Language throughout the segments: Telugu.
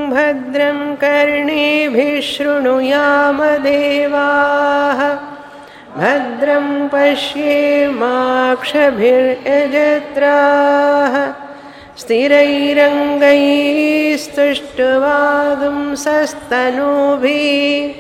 भद्रं कर्णेभिः शृणुयामदेवाः भद्रं पश्येमाक्षभिर्यजत्राः स्थिरैरङ्गैस्तुष्टुवागुंसस्तनूभिः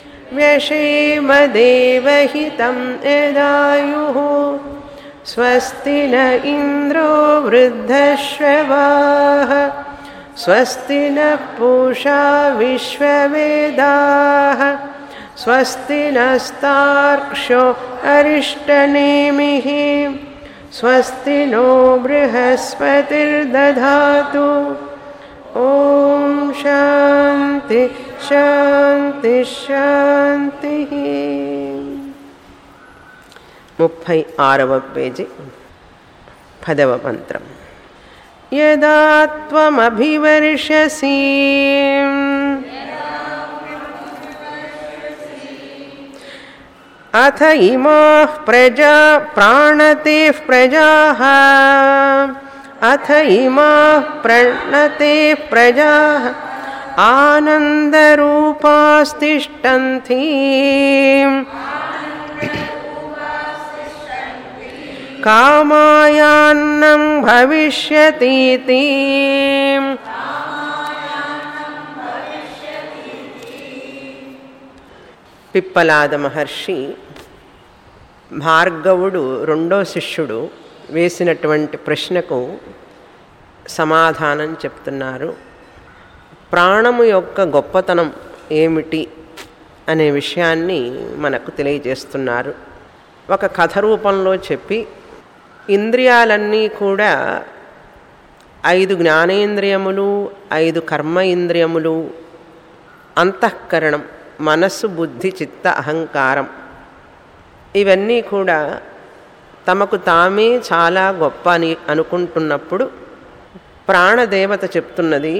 व्यशेमदेवहितं यदायुः स्वस्ति न इन्द्रो वृद्धश्रवाः स्वस्ति नः पूषा विश्ववेदाः स्वस्ति नस्तार्क्ष्यो अरिष्टनेमिः स्वस्ति नो बृहस्पतिर्दधातु ॐ शान्ति శాంతి శాంతి ముప్పై ఆరవ పేజీ పదవ మంత్రం యదా త్వమభివర్షసి అథ ఇమాः ప్రజా ప్రాణతే ప్రజాः అథ ఇమాः ప్రణతే ప్రజాः आनन्दरूपास्तिष्ठन्ति कामायान्नं भविष्यतीति పిప్పలాద మహర్షి భార్గవుడు రెండో శిష్యుడు వేసినటువంటి ప్రశ్నకు సమాధానం చెప్తున్నారు ప్రాణము యొక్క గొప్పతనం ఏమిటి అనే విషయాన్ని మనకు తెలియజేస్తున్నారు ఒక కథ రూపంలో చెప్పి ఇంద్రియాలన్నీ కూడా ఐదు జ్ఞానేంద్రియములు ఐదు కర్మ ఇంద్రియములు అంతఃకరణం మనస్సు బుద్ధి చిత్త అహంకారం ఇవన్నీ కూడా తమకు తామే చాలా గొప్ప అని అనుకుంటున్నప్పుడు ప్రాణదేవత చెప్తున్నది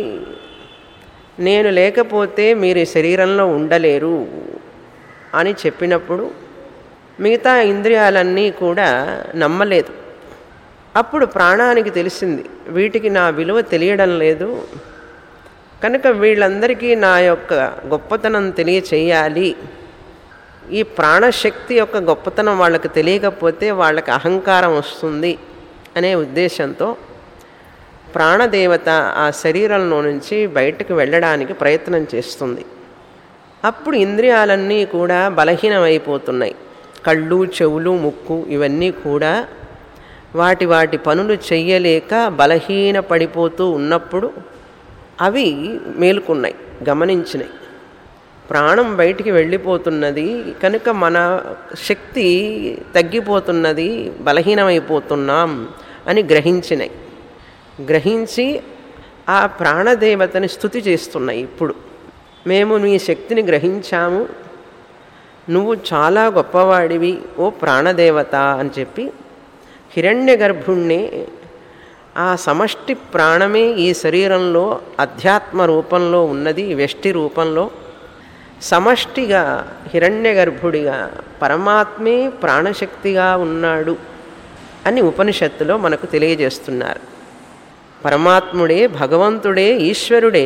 నేను లేకపోతే మీరు ఈ శరీరంలో ఉండలేరు అని చెప్పినప్పుడు మిగతా ఇంద్రియాలన్నీ కూడా నమ్మలేదు అప్పుడు ప్రాణానికి తెలిసింది వీటికి నా విలువ తెలియడం లేదు కనుక వీళ్ళందరికీ నా యొక్క గొప్పతనం తెలియచేయాలి ఈ ప్రాణశక్తి యొక్క గొప్పతనం వాళ్ళకి తెలియకపోతే వాళ్ళకి అహంకారం వస్తుంది అనే ఉద్దేశంతో ప్రాణదేవత ఆ శరీరంలో నుంచి బయటకు వెళ్ళడానికి ప్రయత్నం చేస్తుంది అప్పుడు ఇంద్రియాలన్నీ కూడా బలహీనమైపోతున్నాయి కళ్ళు చెవులు ముక్కు ఇవన్నీ కూడా వాటి వాటి పనులు చెయ్యలేక బలహీన పడిపోతూ ఉన్నప్పుడు అవి మేలుకున్నాయి గమనించినాయి ప్రాణం బయటికి వెళ్ళిపోతున్నది కనుక మన శక్తి తగ్గిపోతున్నది బలహీనమైపోతున్నాం అని గ్రహించినాయి గ్రహించి ఆ ప్రాణదేవతని స్థుతి చేస్తున్నాయి ఇప్పుడు మేము నీ శక్తిని గ్రహించాము నువ్వు చాలా గొప్పవాడివి ఓ ప్రాణదేవత అని చెప్పి హిరణ్య గర్భుణ్ణి ఆ సమష్టి ప్రాణమే ఈ శరీరంలో అధ్యాత్మ రూపంలో ఉన్నది వ్యష్టి రూపంలో సమష్టిగా హిరణ్య గర్భుడిగా పరమాత్మే ప్రాణశక్తిగా ఉన్నాడు అని ఉపనిషత్తులో మనకు తెలియజేస్తున్నారు పరమాత్ముడే భగవంతుడే ఈశ్వరుడే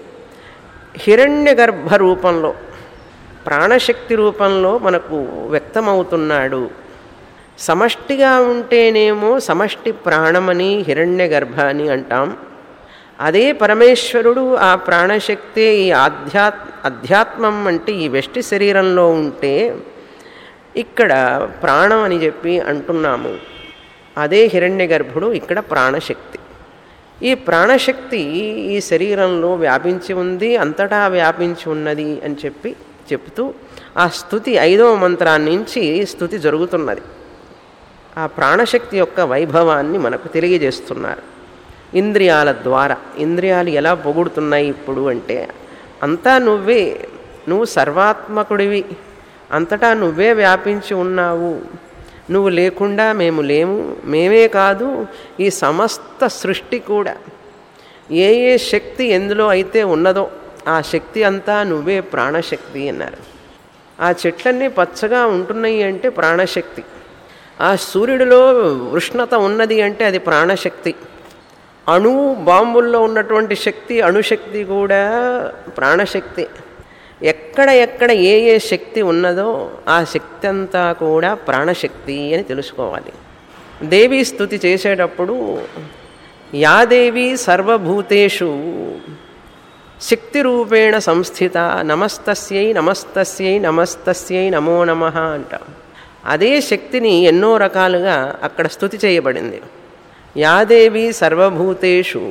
హిరణ్య గర్భ రూపంలో ప్రాణశక్తి రూపంలో మనకు వ్యక్తమవుతున్నాడు సమష్టిగా ఉంటేనేమో సమష్టి ప్రాణమని హిరణ్య గర్భ అని అంటాం అదే పరమేశ్వరుడు ఆ ప్రాణశక్తి ఈ ఆధ్యాత్ అధ్యాత్మం అంటే ఈ వెష్టి శరీరంలో ఉంటే ఇక్కడ ప్రాణం అని చెప్పి అంటున్నాము అదే హిరణ్య గర్భుడు ఇక్కడ ప్రాణశక్తి ఈ ప్రాణశక్తి ఈ శరీరంలో వ్యాపించి ఉంది అంతటా వ్యాపించి ఉన్నది అని చెప్పి చెప్తూ ఆ స్థుతి ఐదవ మంత్రాన్ని నుంచి స్థుతి జరుగుతున్నది ఆ ప్రాణశక్తి యొక్క వైభవాన్ని మనకు తెలియజేస్తున్నారు ఇంద్రియాల ద్వారా ఇంద్రియాలు ఎలా పొగుడుతున్నాయి ఇప్పుడు అంటే అంతా నువ్వే నువ్వు సర్వాత్మకుడివి అంతటా నువ్వే వ్యాపించి ఉన్నావు నువ్వు లేకుండా మేము లేము మేమే కాదు ఈ సమస్త సృష్టి కూడా ఏ ఏ శక్తి ఎందులో అయితే ఉన్నదో ఆ శక్తి అంతా నువ్వే ప్రాణశక్తి అన్నారు ఆ చెట్లన్నీ పచ్చగా ఉంటున్నాయి అంటే ప్రాణశక్తి ఆ సూర్యుడిలో ఉష్ణత ఉన్నది అంటే అది ప్రాణశక్తి అణువు బాంబుల్లో ఉన్నటువంటి శక్తి అణుశక్తి కూడా ప్రాణశక్తి ఎక్కడ ఎక్కడ ఏ ఏ శక్తి ఉన్నదో ఆ శక్తి అంతా కూడా ప్రాణశక్తి అని తెలుసుకోవాలి దేవి స్థుతి చేసేటప్పుడు యాదేవి సర్వభూతేషు శక్తి రూపేణ సంస్థిత నమస్తస్యై నమస్తస్యై నమస్తస్యై నమో నమ అంటాం అదే శక్తిని ఎన్నో రకాలుగా అక్కడ స్థుతి చేయబడింది యాదేవి సర్వభూతేషు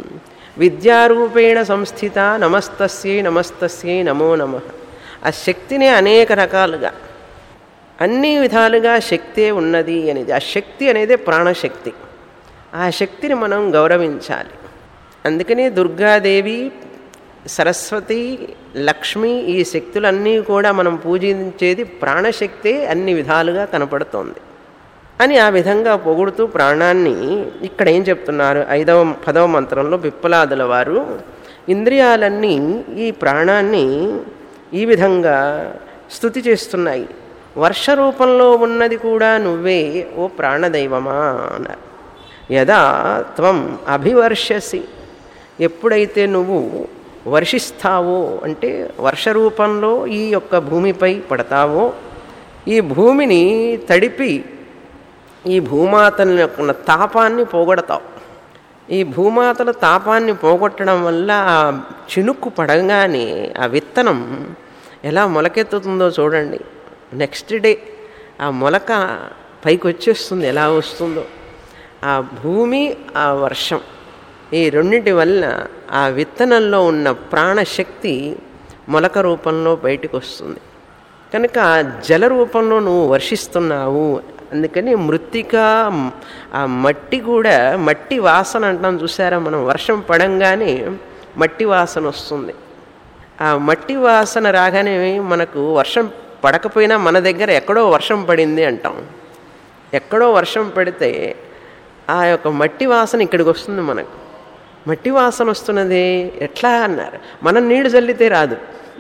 విద్యారూపేణ సంస్థిత నమస్తస్యై నమస్తస్యై నమో నమ ఆ శక్తిని అనేక రకాలుగా అన్ని విధాలుగా శక్తే ఉన్నది అనేది ఆ శక్తి అనేది ప్రాణశక్తి ఆ శక్తిని మనం గౌరవించాలి అందుకనే దుర్గాదేవి సరస్వతి లక్ష్మి ఈ శక్తులన్నీ కూడా మనం పూజించేది ప్రాణశక్తే అన్ని విధాలుగా కనపడుతోంది అని ఆ విధంగా పొగుడుతూ ప్రాణాన్ని ఇక్కడ ఏం చెప్తున్నారు ఐదవ పదవ మంత్రంలో పిప్పలాదుల వారు ఇంద్రియాలన్నీ ఈ ప్రాణాన్ని ఈ విధంగా స్థుతి చేస్తున్నాయి వర్ష రూపంలో ఉన్నది కూడా నువ్వే ఓ ప్రాణదైవమా అన్నారు యదా త్వం అభివర్షసి ఎప్పుడైతే నువ్వు వర్షిస్తావో అంటే వర్ష రూపంలో ఈ యొక్క భూమిపై పడతావో ఈ భూమిని తడిపి ఈ భూమాతల యొక్క తాపాన్ని పోగొడతావు ఈ భూమాతల తాపాన్ని పోగొట్టడం వల్ల ఆ చినుక్కు పడగానే ఆ విత్తనం ఎలా మొలకెత్తుతుందో చూడండి నెక్స్ట్ డే ఆ మొలక పైకి వచ్చేస్తుంది ఎలా వస్తుందో ఆ భూమి ఆ వర్షం ఈ రెండింటి వల్ల ఆ విత్తనంలో ఉన్న ప్రాణశక్తి మొలక రూపంలో బయటకు వస్తుంది కనుక ఆ జల రూపంలో నువ్వు వర్షిస్తున్నావు అందుకని మృత్తిక ఆ మట్టి కూడా మట్టి వాసన అంటాం చూసారా మనం వర్షం పడంగానే మట్టి వాసన వస్తుంది ఆ మట్టి వాసన రాగానే మనకు వర్షం పడకపోయినా మన దగ్గర ఎక్కడో వర్షం పడింది అంటాం ఎక్కడో వర్షం పడితే ఆ యొక్క మట్టి వాసన ఇక్కడికి వస్తుంది మనకు మట్టి వాసన వస్తున్నది ఎట్లా అన్నారు మనం నీళ్లు చల్లితే రాదు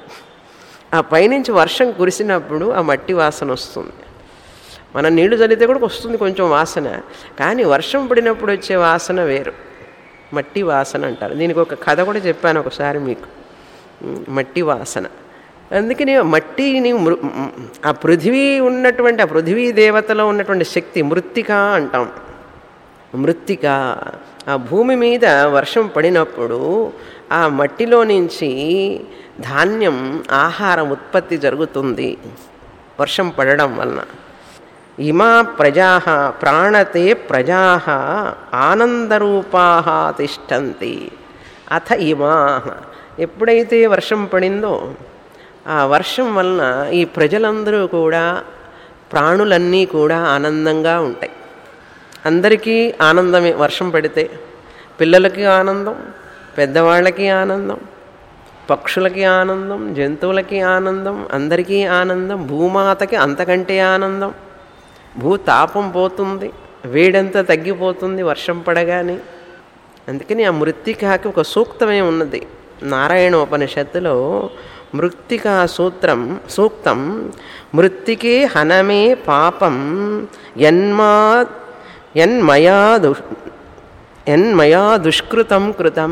ఆ పైనుంచి వర్షం కురిసినప్పుడు ఆ మట్టి వాసన వస్తుంది మనం నీళ్లు చల్లితే కూడా వస్తుంది కొంచెం వాసన కానీ వర్షం పడినప్పుడు వచ్చే వాసన వేరు మట్టి వాసన అంటారు దీనికి ఒక కథ కూడా చెప్పాను ఒకసారి మీకు మట్టి వాసన అందుకని మట్టిని మృ ఆ పృథివీ ఉన్నటువంటి ఆ పృథివీ దేవతలో ఉన్నటువంటి శక్తి మృత్తిక అంటాం మృత్తిక ఆ భూమి మీద వర్షం పడినప్పుడు ఆ మట్టిలో నుంచి ధాన్యం ఆహారం ఉత్పత్తి జరుగుతుంది వర్షం పడడం వలన ఇమా ప్రజా ప్రాణతే ప్రజా ఆనందరూపా తిష్టంతి అథ ఇమా ఎప్పుడైతే వర్షం పడిందో ఆ వర్షం వలన ఈ ప్రజలందరూ కూడా ప్రాణులన్నీ కూడా ఆనందంగా ఉంటాయి అందరికీ ఆనందమే వర్షం పడితే పిల్లలకి ఆనందం పెద్దవాళ్ళకి ఆనందం పక్షులకి ఆనందం జంతువులకి ఆనందం అందరికీ ఆనందం భూమాతకి అంతకంటే ఆనందం భూతాపం పోతుంది వేడంతా తగ్గిపోతుంది వర్షం పడగానే అందుకని ఆ మృత్తికాకి ఒక సూక్తమే ఉన్నది నారాయణ ఉపనిషత్తులో మృత్తికా సూత్రం సూక్తం మృత్తికే హనమే పాపం యన్మా యన్మయా దు యన్మయా దుష్కృతం కృతం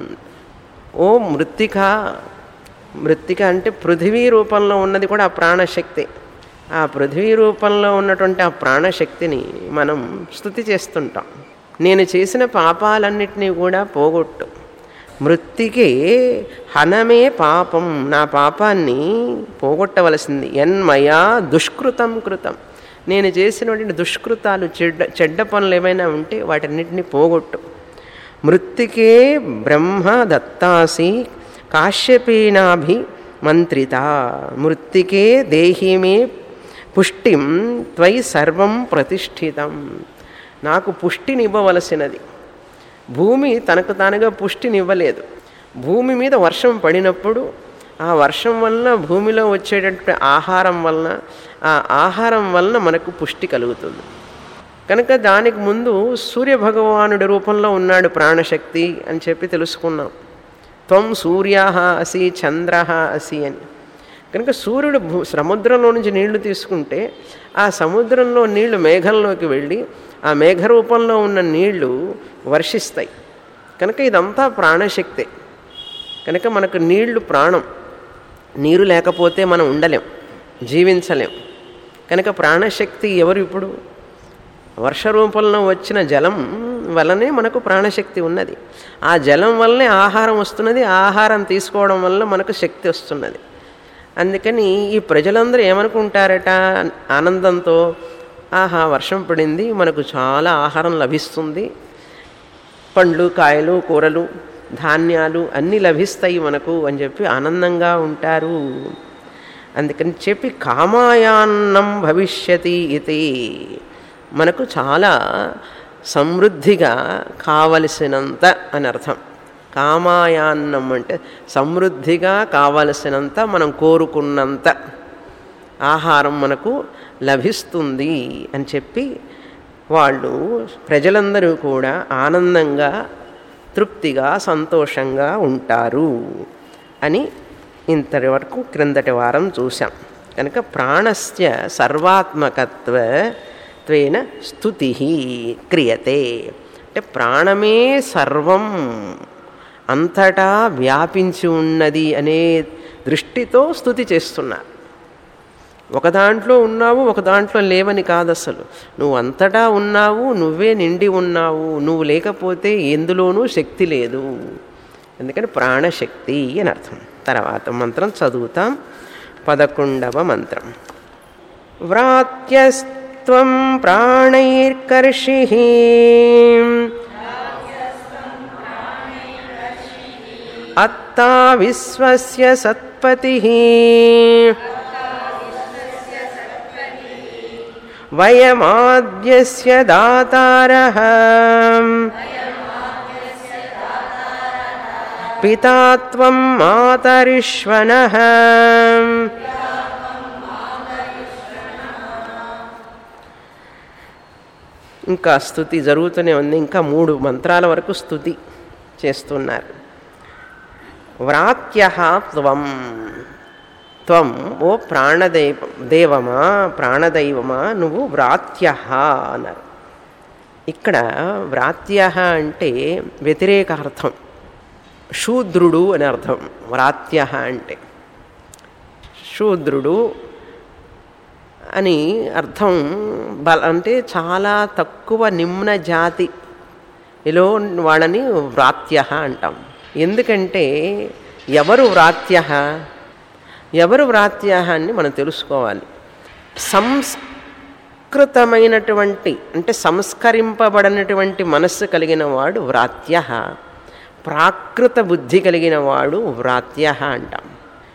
ఓ మృత్తిక మృత్తిక అంటే పృథివీ రూపంలో ఉన్నది కూడా ఆ ప్రాణశక్తి ఆ పృథివీ రూపంలో ఉన్నటువంటి ఆ ప్రాణశక్తిని మనం స్థుతి చేస్తుంటాం నేను చేసిన పాపాలన్నిటినీ కూడా పోగొట్టు మృత్తికే హనమే పాపం నా పాపాన్ని పోగొట్టవలసింది ఎన్మయా దుష్కృతం కృతం నేను చేసినటువంటి దుష్కృతాలు చెడ్డ చెడ్డ పనులు ఏమైనా ఉంటే వాటన్నిటిని పోగొట్టు మృత్తికే బ్రహ్మ దత్తాసి కాశ్యపేనాభి మంత్రిత మృత్తికే దేహి మే పుష్టిం త్వై సర్వం ప్రతిష్ఠితం నాకు పుష్టినివ్వవలసినది భూమి తనకు తానుగా పుష్టినివ్వలేదు భూమి మీద వర్షం పడినప్పుడు ఆ వర్షం వలన భూమిలో వచ్చేటటువంటి ఆహారం వలన ఆ ఆహారం వలన మనకు పుష్టి కలుగుతుంది కనుక దానికి ముందు సూర్యభగవానుడి రూపంలో ఉన్నాడు ప్రాణశక్తి అని చెప్పి తెలుసుకున్నాం త్వం సూర్య అసి చంద్ర అసి అని కనుక సూర్యుడు భూ సముద్రంలో నుంచి నీళ్లు తీసుకుంటే ఆ సముద్రంలో నీళ్లు మేఘంలోకి వెళ్ళి ఆ మేఘ రూపంలో ఉన్న నీళ్లు వర్షిస్తాయి కనుక ఇదంతా ప్రాణశక్తే కనుక మనకు నీళ్లు ప్రాణం నీరు లేకపోతే మనం ఉండలేం జీవించలేం కనుక ప్రాణశక్తి ఎవరు ఇప్పుడు వర్ష రూపంలో వచ్చిన జలం వల్లనే మనకు ప్రాణశక్తి ఉన్నది ఆ జలం వల్లనే ఆహారం వస్తున్నది ఆహారం తీసుకోవడం వల్ల మనకు శక్తి వస్తున్నది అందుకని ఈ ప్రజలందరూ ఏమనుకుంటారట ఆనందంతో ఆహా వర్షం పడింది మనకు చాలా ఆహారం లభిస్తుంది పండ్లు కాయలు కూరలు ధాన్యాలు అన్నీ లభిస్తాయి మనకు అని చెప్పి ఆనందంగా ఉంటారు అందుకని చెప్పి కామాయాన్నం భవిష్యతి ఇది మనకు చాలా సమృద్ధిగా కావలసినంత అని అర్థం కామాయాన్నం అంటే సమృద్ధిగా కావలసినంత మనం కోరుకున్నంత ఆహారం మనకు లభిస్తుంది అని చెప్పి వాళ్ళు ప్రజలందరూ కూడా ఆనందంగా తృప్తిగా సంతోషంగా ఉంటారు అని ఇంతటి వరకు క్రిందటి వారం చూసాం కనుక ప్రాణస్య సర్వాత్మకత్వ త్వేన స్థుతి క్రియతే అంటే ప్రాణమే సర్వం అంతటా వ్యాపించి ఉన్నది అనే దృష్టితో స్థుతి చేస్తున్నారు ఒక దాంట్లో ఉన్నావు ఒక దాంట్లో లేవని కాదు అసలు నువ్వు అంతటా ఉన్నావు నువ్వే నిండి ఉన్నావు నువ్వు లేకపోతే ఎందులోనూ శక్తి లేదు ఎందుకని ప్రాణశక్తి అని అర్థం తర్వాత మంత్రం చదువుతాం పదకొండవ మంత్రం వ్రాత్యస్త్వం ప్రాణైర్కర్షి అత్తా విశ్వస్య సత్పతి వయమాద్యస్య దాతారః పితా త్వం మాతరిష్వనః ఇంకా స్థుతి జరుగుతూనే ఉంది ఇంకా మూడు మంత్రాల వరకు స్థుతి చేస్తున్నారు వ్రాత్య త్వం త్వం ఓ ప్రాణదైవ దేవమా ప్రాణదైవమా నువ్వు వ్రాత్య అన్నారు ఇక్కడ వ్రాత్య అంటే వ్యతిరేకార్థం శూద్రుడు అని అర్థం వ్రాత్య అంటే శూద్రుడు అని అర్థం బల అంటే చాలా తక్కువ నిమ్న జాతి ఇలా వాళ్ళని వ్రాత్య అంటాం ఎందుకంటే ఎవరు వ్రాత్య ఎవరు వ్రాత్య అని మనం తెలుసుకోవాలి సంస్కృతమైనటువంటి అంటే సంస్కరింపబడినటువంటి మనస్సు కలిగిన వాడు వ్రాత్య ప్రాకృత బుద్ధి కలిగిన వాడు వ్రాత్య అంటాం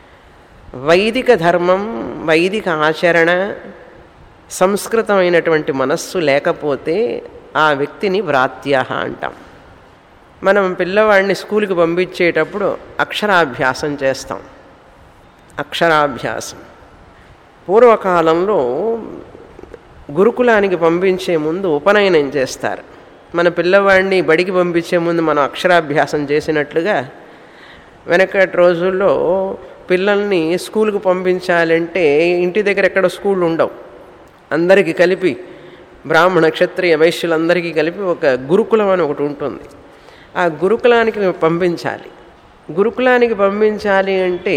వైదిక ధర్మం వైదిక ఆచరణ సంస్కృతమైనటువంటి మనస్సు లేకపోతే ఆ వ్యక్తిని వ్రాత్య అంటాం మనం పిల్లవాడిని స్కూల్కి పంపించేటప్పుడు అక్షరాభ్యాసం చేస్తాం అక్షరాభ్యాసం పూర్వకాలంలో గురుకులానికి పంపించే ముందు ఉపనయనం చేస్తారు మన పిల్లవాడిని బడికి పంపించే ముందు మనం అక్షరాభ్యాసం చేసినట్లుగా వెనకటి రోజుల్లో పిల్లల్ని స్కూల్కి పంపించాలంటే ఇంటి దగ్గర ఎక్కడ స్కూల్ ఉండవు అందరికీ కలిపి బ్రాహ్మణ క్షత్రియ వైశ్యులందరికీ కలిపి ఒక గురుకులం అని ఒకటి ఉంటుంది ఆ గురుకులానికి పంపించాలి గురుకులానికి పంపించాలి అంటే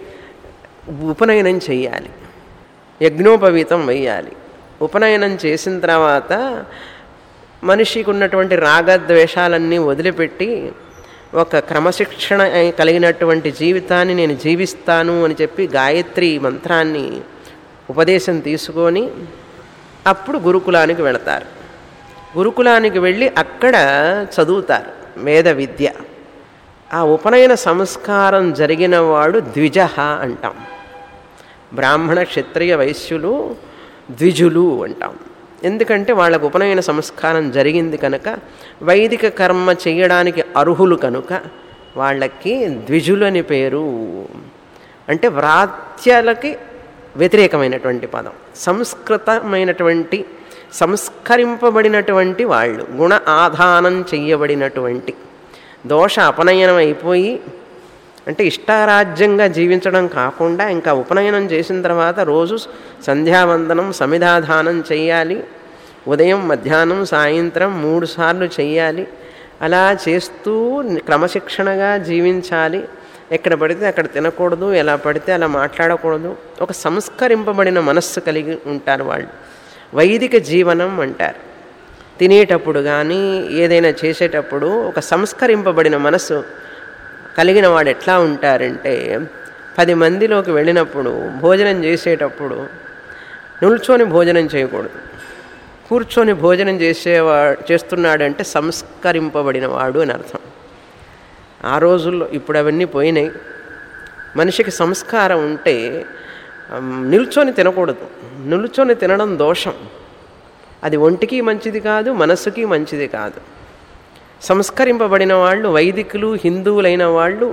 ఉపనయనం చెయ్యాలి యజ్ఞోపవీతం వేయాలి ఉపనయనం చేసిన తర్వాత మనిషికి ఉన్నటువంటి రాగద్వేషాలన్నీ వదిలిపెట్టి ఒక క్రమశిక్షణ కలిగినటువంటి జీవితాన్ని నేను జీవిస్తాను అని చెప్పి గాయత్రి మంత్రాన్ని ఉపదేశం తీసుకొని అప్పుడు గురుకులానికి వెళతారు గురుకులానికి వెళ్ళి అక్కడ చదువుతారు వేద విద్య ఆ ఉపనయన సంస్కారం జరిగిన వాడు ద్విజ అంటాం బ్రాహ్మణ క్షత్రియ వైశ్యులు ద్విజులు అంటాం ఎందుకంటే వాళ్ళకు ఉపనయన సంస్కారం జరిగింది కనుక వైదిక కర్మ చేయడానికి అర్హులు కనుక వాళ్ళకి ద్విజులు అని పేరు అంటే వ్రాత్యలకి వ్యతిరేకమైనటువంటి పదం సంస్కృతమైనటువంటి సంస్కరింపబడినటువంటి వాళ్ళు గుణ ఆధానం చెయ్యబడినటువంటి దోష అపనయనం అయిపోయి అంటే ఇష్టారాజ్యంగా జీవించడం కాకుండా ఇంకా ఉపనయనం చేసిన తర్వాత రోజు సంధ్యావందనం సమిధాధానం చెయ్యాలి ఉదయం మధ్యాహ్నం సాయంత్రం మూడు సార్లు చెయ్యాలి అలా చేస్తూ క్రమశిక్షణగా జీవించాలి ఎక్కడ పడితే అక్కడ తినకూడదు ఎలా పడితే అలా మాట్లాడకూడదు ఒక సంస్కరింపబడిన మనస్సు కలిగి ఉంటారు వాళ్ళు వైదిక జీవనం అంటారు తినేటప్పుడు కానీ ఏదైనా చేసేటప్పుడు ఒక సంస్కరింపబడిన మనస్సు కలిగిన వాడు ఎట్లా ఉంటారంటే పది మందిలోకి వెళ్ళినప్పుడు భోజనం చేసేటప్పుడు నిల్చొని భోజనం చేయకూడదు కూర్చొని భోజనం చేసేవా చేస్తున్నాడంటే సంస్కరింపబడిన వాడు అని అర్థం ఆ రోజుల్లో ఇప్పుడు అవన్నీ పోయినాయి మనిషికి సంస్కారం ఉంటే నిల్చొని తినకూడదు నిల్చొని తినడం దోషం అది ఒంటికి మంచిది కాదు మనస్సుకి మంచిది కాదు సంస్కరింపబడిన వాళ్ళు వైదికులు హిందువులైన వాళ్ళు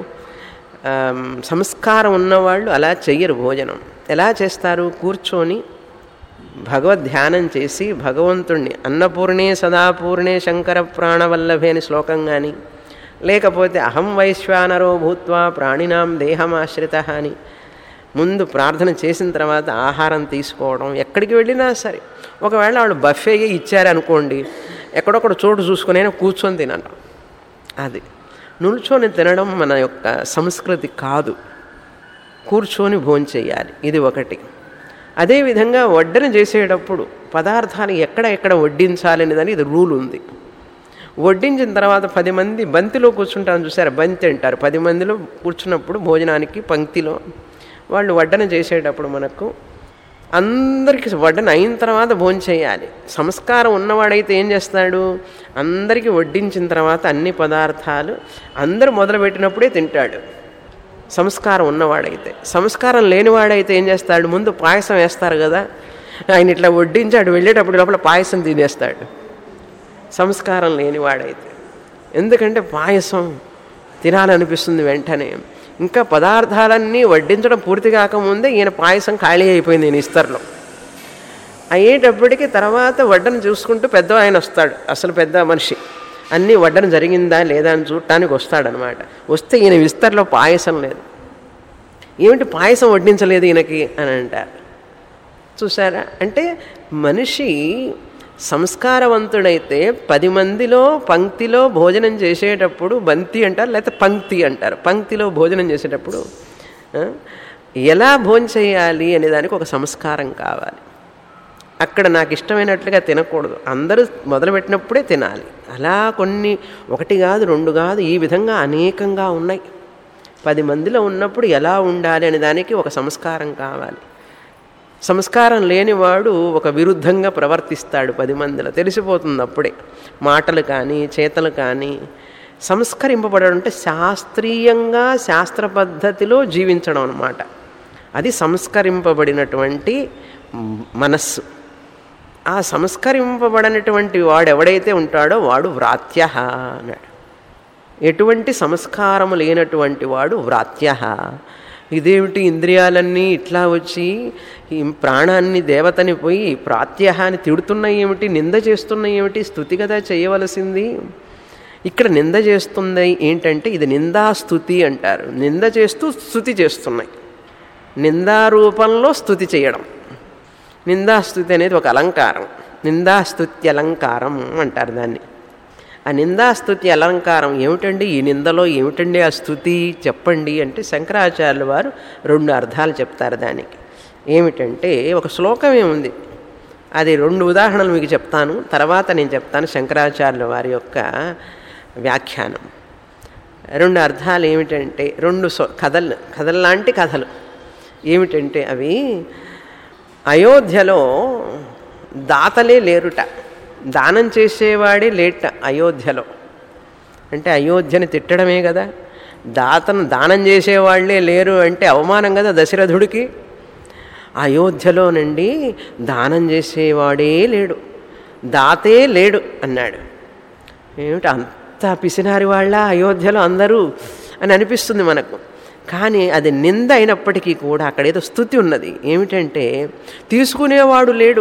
సంస్కారం ఉన్నవాళ్ళు అలా చెయ్యరు భోజనం ఎలా చేస్తారు కూర్చొని భగవద్ ధ్యానం చేసి భగవంతుణ్ణి అన్నపూర్ణే సదాపూర్ణే శంకర ప్రాణవల్లభే అని శ్లోకం కానీ లేకపోతే అహం వైశ్వానరో భూత్వా ప్రాణినాం దేహమాశ్రిత అని ముందు ప్రార్థన చేసిన తర్వాత ఆహారం తీసుకోవడం ఎక్కడికి వెళ్ళినా సరే ఒకవేళ వాళ్ళు బఫే ఇచ్చారనుకోండి ఎక్కడొక్కడ చోటు చూసుకుని కూర్చొని తినడం అది నిల్చొని తినడం మన యొక్క సంస్కృతి కాదు కూర్చొని భోంచేయాలి ఇది ఒకటి అదేవిధంగా వడ్డన చేసేటప్పుడు పదార్థాలు ఎక్కడ ఎక్కడ వడ్డించాలనేదని ఇది రూల్ ఉంది వడ్డించిన తర్వాత పది మంది బంతిలో కూర్చుంటారని చూసారు బంతి అంటారు పది మందిలో కూర్చున్నప్పుడు భోజనానికి పంక్తిలో వాళ్ళు వడ్డన చేసేటప్పుడు మనకు అందరికీ వడ్డన అయిన తర్వాత భోజనం చేయాలి సంస్కారం ఉన్నవాడైతే ఏం చేస్తాడు అందరికీ వడ్డించిన తర్వాత అన్ని పదార్థాలు అందరూ మొదలుపెట్టినప్పుడే తింటాడు సంస్కారం ఉన్నవాడైతే సంస్కారం లేనివాడైతే ఏం చేస్తాడు ముందు పాయసం వేస్తారు కదా ఆయన ఇట్లా వడ్డించాడు వెళ్ళేటప్పుడు లోపల పాయసం తినేస్తాడు సంస్కారం లేనివాడైతే ఎందుకంటే పాయసం తినాలనిపిస్తుంది వెంటనే ఇంకా పదార్థాలన్నీ వడ్డించడం పూర్తి కాకముందే ఈయన పాయసం ఖాళీ అయిపోయింది ఈయన ఇస్తర్లో అయ్యేటప్పటికి తర్వాత వడ్డను చూసుకుంటూ పెద్ద ఆయన వస్తాడు అసలు పెద్ద మనిషి అన్నీ వడ్డన జరిగిందా లేదా అని చూడటానికి వస్తాడనమాట వస్తే ఈయన విస్తర్లో పాయసం లేదు ఏమిటి పాయసం వడ్డించలేదు ఈయనకి అని అంటారు చూసారా అంటే మనిషి సంస్కారవంతుడైతే పది మందిలో పంక్తిలో భోజనం చేసేటప్పుడు బంతి అంటారు లేకపోతే పంక్తి అంటారు పంక్తిలో భోజనం చేసేటప్పుడు ఎలా భోజనం చేయాలి అనే దానికి ఒక సంస్కారం కావాలి అక్కడ నాకు ఇష్టమైనట్లుగా తినకూడదు అందరూ మొదలుపెట్టినప్పుడే తినాలి అలా కొన్ని ఒకటి కాదు రెండు కాదు ఈ విధంగా అనేకంగా ఉన్నాయి పది మందిలో ఉన్నప్పుడు ఎలా ఉండాలి అనే దానికి ఒక సంస్కారం కావాలి సంస్కారం లేనివాడు ఒక విరుద్ధంగా ప్రవర్తిస్తాడు పది మందిలో తెలిసిపోతుంది అప్పుడే మాటలు కానీ చేతలు కానీ సంస్కరింపబడడం అంటే శాస్త్రీయంగా శాస్త్ర పద్ధతిలో జీవించడం అనమాట అది సంస్కరింపబడినటువంటి మనస్సు ఆ సంస్కరింపబడినటువంటి వాడు ఎవడైతే ఉంటాడో వాడు వ్రాత్య అన్నాడు ఎటువంటి సంస్కారము లేనటువంటి వాడు వ్రాత్య ఇదేమిటి ఇంద్రియాలన్నీ ఇట్లా వచ్చి ఈ ప్రాణాన్ని దేవతని పోయి ప్రాత్య అని తిడుతున్నాయి ఏమిటి నింద చేస్తున్నాయి ఏమిటి స్థుతి కదా చేయవలసింది ఇక్కడ నింద చేస్తుంది ఏంటంటే ఇది నిందాస్తుతి అంటారు నింద చేస్తూ స్థుతి చేస్తున్నాయి నిందారూపంలో స్థుతి చేయడం నిందాస్తుతి అనేది ఒక అలంకారం నిందాస్తుతి అలంకారం అంటారు దాన్ని ఆ నిందాస్తుతి అలంకారం ఏమిటండి ఈ నిందలో ఏమిటండి ఆ స్థుతి చెప్పండి అంటే శంకరాచార్యుల వారు రెండు అర్థాలు చెప్తారు దానికి ఏమిటంటే ఒక శ్లోకమే ఉంది అది రెండు ఉదాహరణలు మీకు చెప్తాను తర్వాత నేను చెప్తాను శంకరాచార్యుల వారి యొక్క వ్యాఖ్యానం రెండు అర్థాలు ఏమిటంటే రెండు కథలు కథల్లాంటి కథలు ఏమిటంటే అవి అయోధ్యలో దాతలే లేరుట దానం చేసేవాడే లేట అయోధ్యలో అంటే అయోధ్యని తిట్టడమే కదా దాతను దానం చేసేవాళ్లే లేరు అంటే అవమానం కదా దశరథుడికి అయోధ్యలోనండి దానం చేసేవాడే లేడు దాతే లేడు అన్నాడు ఏమిటి అంత పిసినారి వాళ్ళ అయోధ్యలో అందరూ అని అనిపిస్తుంది మనకు కానీ అది నింద అయినప్పటికీ కూడా అక్కడ ఏదో స్థుతి ఉన్నది ఏమిటంటే తీసుకునేవాడు లేడు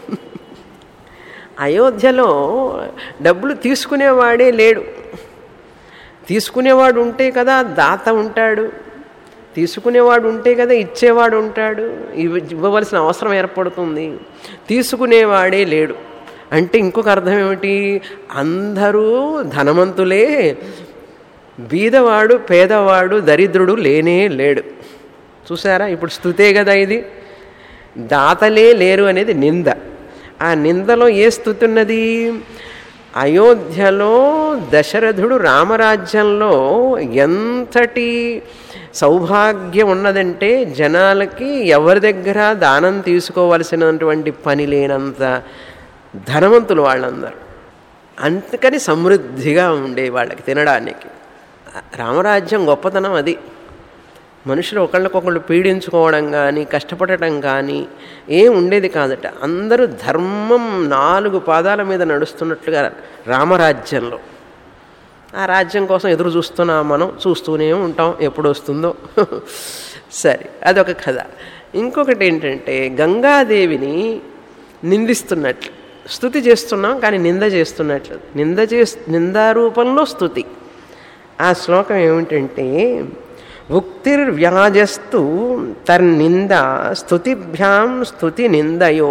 అయోధ్యలో డబ్బులు తీసుకునేవాడే లేడు తీసుకునేవాడు ఉంటే కదా దాత ఉంటాడు తీసుకునేవాడు ఉంటే కదా ఇచ్చేవాడు ఉంటాడు ఇవ్వ ఇవ్వవలసిన అవసరం ఏర్పడుతుంది తీసుకునేవాడే లేడు అంటే ఇంకొక అర్థం ఏమిటి అందరూ ధనవంతులే బీదవాడు పేదవాడు దరిద్రుడు లేనే లేడు చూసారా ఇప్పుడు స్థుతే కదా ఇది దాతలే లేరు అనేది నింద ఆ నిందలో ఏ స్థుతి ఉన్నది అయోధ్యలో దశరథుడు రామరాజ్యంలో ఎంతటి సౌభాగ్యం ఉన్నదంటే జనాలకి ఎవరి దగ్గర దానం తీసుకోవలసినటువంటి పని లేనంత ధనవంతులు వాళ్ళందరూ అందుకని సమృద్ధిగా ఉండే వాళ్ళకి తినడానికి రామరాజ్యం గొప్పతనం అది మనుషులు ఒకళ్ళకొకళ్ళు పీడించుకోవడం కానీ కష్టపడటం కానీ ఏం ఉండేది కాదట అందరూ ధర్మం నాలుగు పాదాల మీద నడుస్తున్నట్లుగా రామరాజ్యంలో ఆ రాజ్యం కోసం ఎదురు చూస్తున్నాం మనం చూస్తూనే ఉంటాం ఎప్పుడు వస్తుందో సరే అదొక కథ ఇంకొకటి ఏంటంటే గంగాదేవిని నిందిస్తున్నట్లు స్థుతి చేస్తున్నాం కానీ నింద చేస్తున్నట్లు నింద చే నిందారూపంలో స్థుతి ఆ శ్లోకం ఏమిటంటే ఉక్తిర్వ్యాజస్తు తర్నింద స్థుతిభ్యాం స్థుతి నిందయో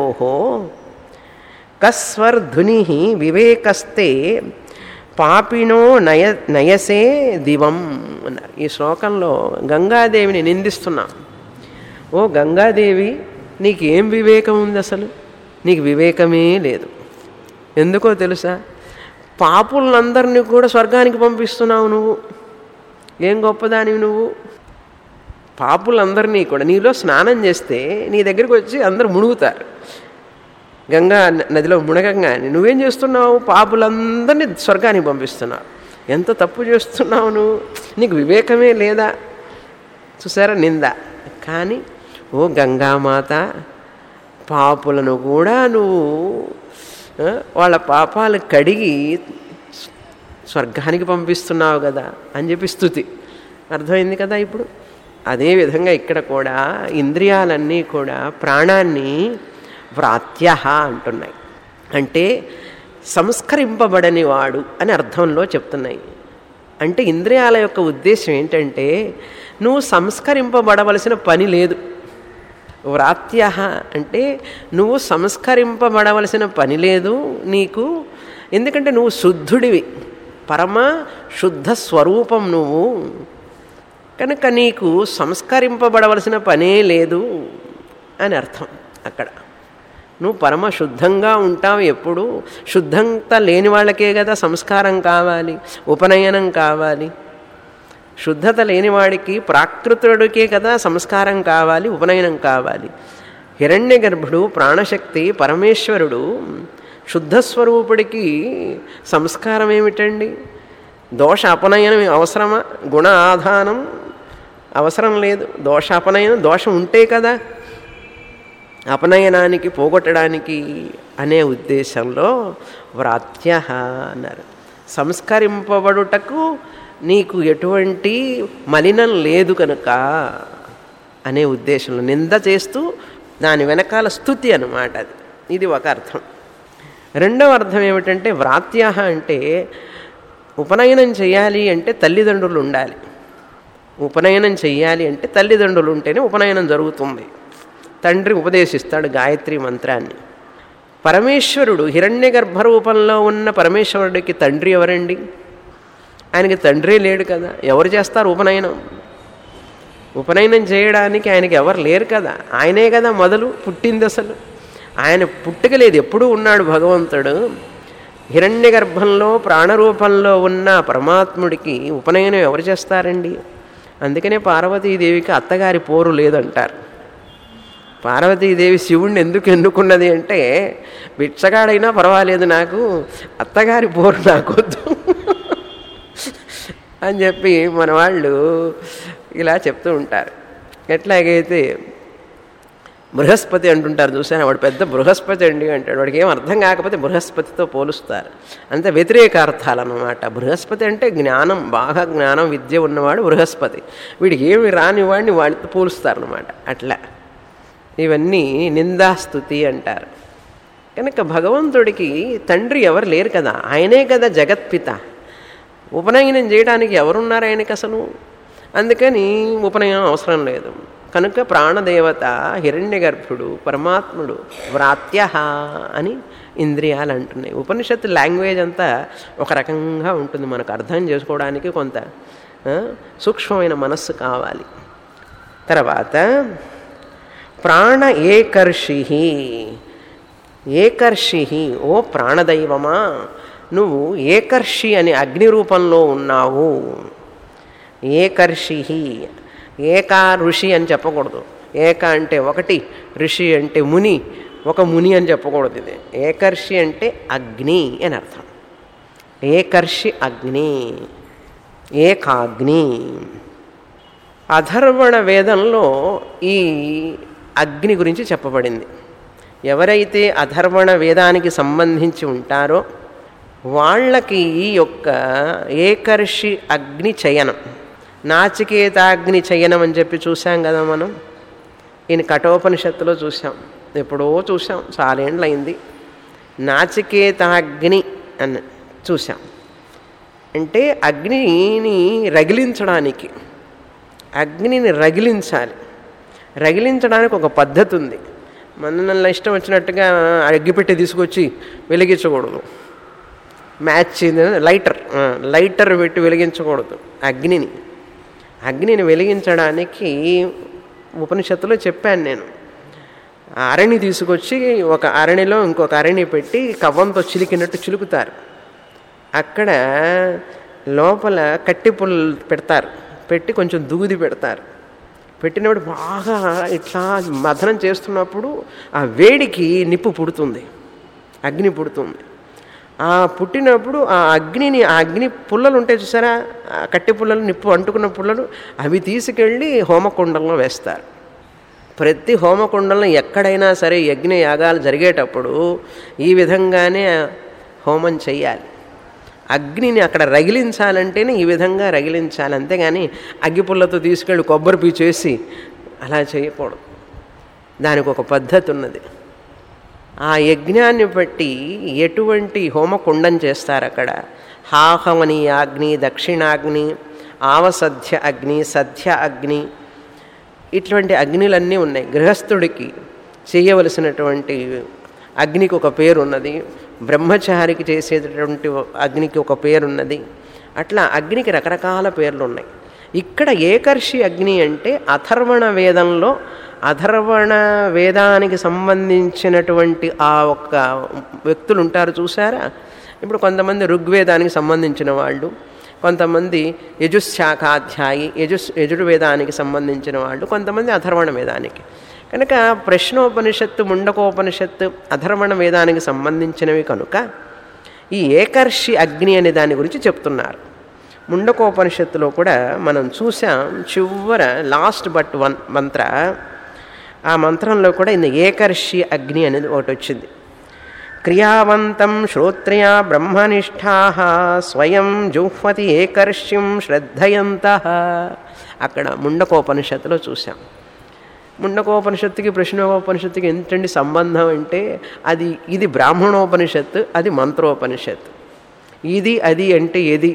కస్వర్ధుని వివేకస్తే పాపినో నయ నయసే దివం అన్నారు ఈ శ్లోకంలో గంగాదేవిని నిందిస్తున్నాం ఓ గంగాదేవి నీకేం వివేకం ఉంది అసలు నీకు వివేకమే లేదు ఎందుకో తెలుసా పాపులందరినీ కూడా స్వర్గానికి పంపిస్తున్నావు నువ్వు ఏం గొప్పదానివి నువ్వు పాపులందరినీ కూడా నీలో స్నానం చేస్తే నీ దగ్గరికి వచ్చి అందరూ మునుగుతారు గంగా నదిలో మునగంగానే నువ్వేం చేస్తున్నావు పాపులందరినీ స్వర్గానికి పంపిస్తున్నావు ఎంత తప్పు చేస్తున్నావు నువ్వు నీకు వివేకమే లేదా చూసారా నింద కానీ ఓ గంగామాత పాపులను కూడా నువ్వు వాళ్ళ పాపాలు కడిగి స్వర్గానికి పంపిస్తున్నావు కదా అని చెప్పి స్థుతి అర్థమైంది కదా ఇప్పుడు అదేవిధంగా ఇక్కడ కూడా ఇంద్రియాలన్నీ కూడా ప్రాణాన్ని వ్రాత్య అంటున్నాయి అంటే సంస్కరింపబడని వాడు అని అర్థంలో చెప్తున్నాయి అంటే ఇంద్రియాల యొక్క ఉద్దేశం ఏంటంటే నువ్వు సంస్కరింపబడవలసిన పని లేదు వ్రాత్య అంటే నువ్వు సంస్కరింపబడవలసిన పని లేదు నీకు ఎందుకంటే నువ్వు శుద్ధుడివి పరమ శుద్ధ స్వరూపం నువ్వు కనుక నీకు సంస్కరింపబడవలసిన పనే లేదు అని అర్థం అక్కడ నువ్వు పరమ శుద్ధంగా ఉంటావు ఎప్పుడు శుద్ధంత లేని వాళ్ళకే కదా సంస్కారం కావాలి ఉపనయనం కావాలి శుద్ధత లేనివాడికి ప్రాకృతుడికే కదా సంస్కారం కావాలి ఉపనయనం కావాలి హిరణ్య గర్భుడు ప్రాణశక్తి పరమేశ్వరుడు శుద్ధస్వరూపుడికి సంస్కారం ఏమిటండి దోష అపనయనం అవసరమా గుణ ఆధానం అవసరం లేదు దోష అపనయనం దోషం ఉంటే కదా అపనయనానికి పోగొట్టడానికి అనే ఉద్దేశంలో వ్రాత్య అన్నారు సంస్కరింపబడుటకు నీకు ఎటువంటి మలినం లేదు కనుక అనే ఉద్దేశంలో నింద చేస్తూ దాని వెనకాల స్థుతి అనమాట అది ఇది ఒక అర్థం రెండవ అర్థం ఏమిటంటే వ్రాత్య అంటే ఉపనయనం చేయాలి అంటే తల్లిదండ్రులు ఉండాలి ఉపనయనం చెయ్యాలి అంటే తల్లిదండ్రులు ఉంటేనే ఉపనయనం జరుగుతుంది తండ్రి ఉపదేశిస్తాడు గాయత్రి మంత్రాన్ని పరమేశ్వరుడు హిరణ్య గర్భరూపంలో ఉన్న పరమేశ్వరుడికి తండ్రి ఎవరండి ఆయనకి తండ్రి లేడు కదా ఎవరు చేస్తారు ఉపనయనం ఉపనయనం చేయడానికి ఆయనకి ఎవరు లేరు కదా ఆయనే కదా మొదలు పుట్టింది అసలు ఆయన పుట్టుక లేదు ఎప్పుడూ ఉన్నాడు భగవంతుడు హిరణ్య గర్భంలో ప్రాణరూపంలో ఉన్న పరమాత్ముడికి ఉపనయనం ఎవరు చేస్తారండి అందుకనే పార్వతీదేవికి అత్తగారి పోరు లేదంటారు పార్వతీదేవి శివుణ్ణి ఎందుకు ఎన్నుకున్నది అంటే బిచ్చగాడైనా పర్వాలేదు నాకు అత్తగారి పోరు నాకొద్దు అని చెప్పి మన వాళ్ళు ఇలా చెప్తూ ఉంటారు ఎట్లాగైతే బృహస్పతి అంటుంటారు చూసాను వాడు పెద్ద బృహస్పతి అండి అంటాడు వాడికి ఏం అర్థం కాకపోతే బృహస్పతితో పోలుస్తారు అంత వ్యతిరేక అర్థాలు అన్నమాట బృహస్పతి అంటే జ్ఞానం బాగా జ్ఞానం విద్య ఉన్నవాడు బృహస్పతి వీడికి ఏమి రాని వాడిని వాడితో పోలుస్తారనమాట అట్లా ఇవన్నీ నిందాస్తుతి అంటారు కనుక భగవంతుడికి తండ్రి ఎవరు లేరు కదా ఆయనే కదా జగత్పిత ఉపనయనం చేయడానికి ఎవరున్నారు ఆయనకి అసలు అందుకని ఉపనయనం అవసరం లేదు కనుక ప్రాణదేవత హిరణ్యగర్భుడు పరమాత్ముడు వ్రాత్య అని ఇంద్రియాలు అంటున్నాయి ఉపనిషత్తు లాంగ్వేజ్ అంతా ఒక రకంగా ఉంటుంది మనకు అర్థం చేసుకోవడానికి కొంత ఆ, సూక్ష్మమైన మనస్సు కావాలి తర్వాత ప్రాణ ఏకర్షి ఏకర్షి ఓ ప్రాణదైవమా నువ్వు ఏకర్షి అనే అగ్ని రూపంలో ఉన్నావు ఏకర్షి ఏకా ఋషి అని చెప్పకూడదు ఏక అంటే ఒకటి ఋషి అంటే ముని ఒక ముని అని చెప్పకూడదు ఇది ఏకర్షి అంటే అగ్ని అని అర్థం ఏకర్షి అగ్ని ఏకాగ్ని అధర్వణ వేదంలో ఈ అగ్ని గురించి చెప్పబడింది ఎవరైతే అధర్వణ వేదానికి సంబంధించి ఉంటారో వాళ్ళకి ఈ యొక్క ఏకర్షి అగ్ని చయనం నాచికేతాగ్ని చయనం అని చెప్పి చూసాం కదా మనం ఈయన కఠోపనిషత్తులో చూసాం ఎప్పుడో చూసాం చాలేండ్లు అయింది నాచికేతాగ్ని అని చూసాం అంటే అగ్నిని రగిలించడానికి అగ్నిని రగిలించాలి రగిలించడానికి ఒక పద్ధతి ఉంది మన ఇష్టం వచ్చినట్టుగా అగ్గిపెట్టి తీసుకొచ్చి వెలిగించకూడదు మ్యాచ్ లైటర్ లైటర్ పెట్టి వెలిగించకూడదు అగ్నిని అగ్నిని వెలిగించడానికి ఉపనిషత్తులో చెప్పాను నేను ఆ అరణి తీసుకొచ్చి ఒక అరణిలో ఇంకొక అరణి పెట్టి కవ్వంతో చిలికినట్టు చిలుకుతారు అక్కడ లోపల కట్టి పుల్లలు పెడతారు పెట్టి కొంచెం దూది పెడతారు పెట్టినప్పుడు బాగా ఇట్లా మథనం చేస్తున్నప్పుడు ఆ వేడికి నిప్పు పుడుతుంది అగ్ని పుడుతుంది ఆ పుట్టినప్పుడు ఆ అగ్నిని ఆ అగ్ని పుల్లలు ఉంటాయి చూసారా ఆ కట్టె పుల్లలు నిప్పు అంటుకున్న పుల్లలు అవి తీసుకెళ్ళి హోమకుండంలో వేస్తారు ప్రతి హోమకుండంలో ఎక్కడైనా సరే యజ్ఞ యాగాలు జరిగేటప్పుడు ఈ విధంగానే హోమం చెయ్యాలి అగ్నిని అక్కడ రగిలించాలంటేనే ఈ విధంగా రగిలించాలి అంతేగాని అగ్గిపుల్లతో తీసుకెళ్ళి కొబ్బరి పీచేసి అలా చేయకూడదు దానికి ఒక పద్ధతి ఉన్నది ఆ యజ్ఞాన్ని బట్టి ఎటువంటి హోమకుండం చేస్తారు అక్కడ హాహవని అగ్ని దక్షిణాగ్ని ఆవసధ్య అగ్ని సధ్య అగ్ని ఇటువంటి అగ్నిలన్నీ ఉన్నాయి గృహస్థుడికి చేయవలసినటువంటి అగ్నికి ఒక పేరు ఉన్నది బ్రహ్మచారికి చేసేటటువంటి అగ్నికి ఒక పేరు ఉన్నది అట్లా అగ్నికి రకరకాల పేర్లు ఉన్నాయి ఇక్కడ ఏకర్షి అగ్ని అంటే అథర్వణ వేదంలో అథర్వణ వేదానికి సంబంధించినటువంటి ఆ ఒక్క వ్యక్తులు ఉంటారు చూసారా ఇప్పుడు కొంతమంది ఋగ్వేదానికి సంబంధించిన వాళ్ళు కొంతమంది యజుశాఖాధ్యాయి యజుస్ యజుర్వేదానికి సంబంధించిన వాళ్ళు కొంతమంది అథర్వణ వేదానికి కనుక ప్రశ్నోపనిషత్తు ముండకోపనిషత్తు అధర్వణ వేదానికి సంబంధించినవి కనుక ఈ ఏకర్షి అగ్ని అనే దాని గురించి చెప్తున్నారు ముండకోపనిషత్తులో కూడా మనం చూసాం చివర లాస్ట్ బట్ వన్ మంత్ర ఆ మంత్రంలో కూడా ఇంత ఏకర్షి అగ్ని అనేది ఒకటి వచ్చింది క్రియావంతం శ్రోత్రియా బ్రహ్మనిష్టా స్వయం జుహ్వతి ఏకర్ష్యం శ్రద్ధయంత అక్కడ ముండకోపనిషత్తులో చూసాం ముండకోపనిషత్తుకి ప్రశ్నోపనిషత్తుకి ఏంటండి సంబంధం అంటే అది ఇది బ్రాహ్మణోపనిషత్తు అది మంత్రోపనిషత్తు ఇది అది అంటే ఏది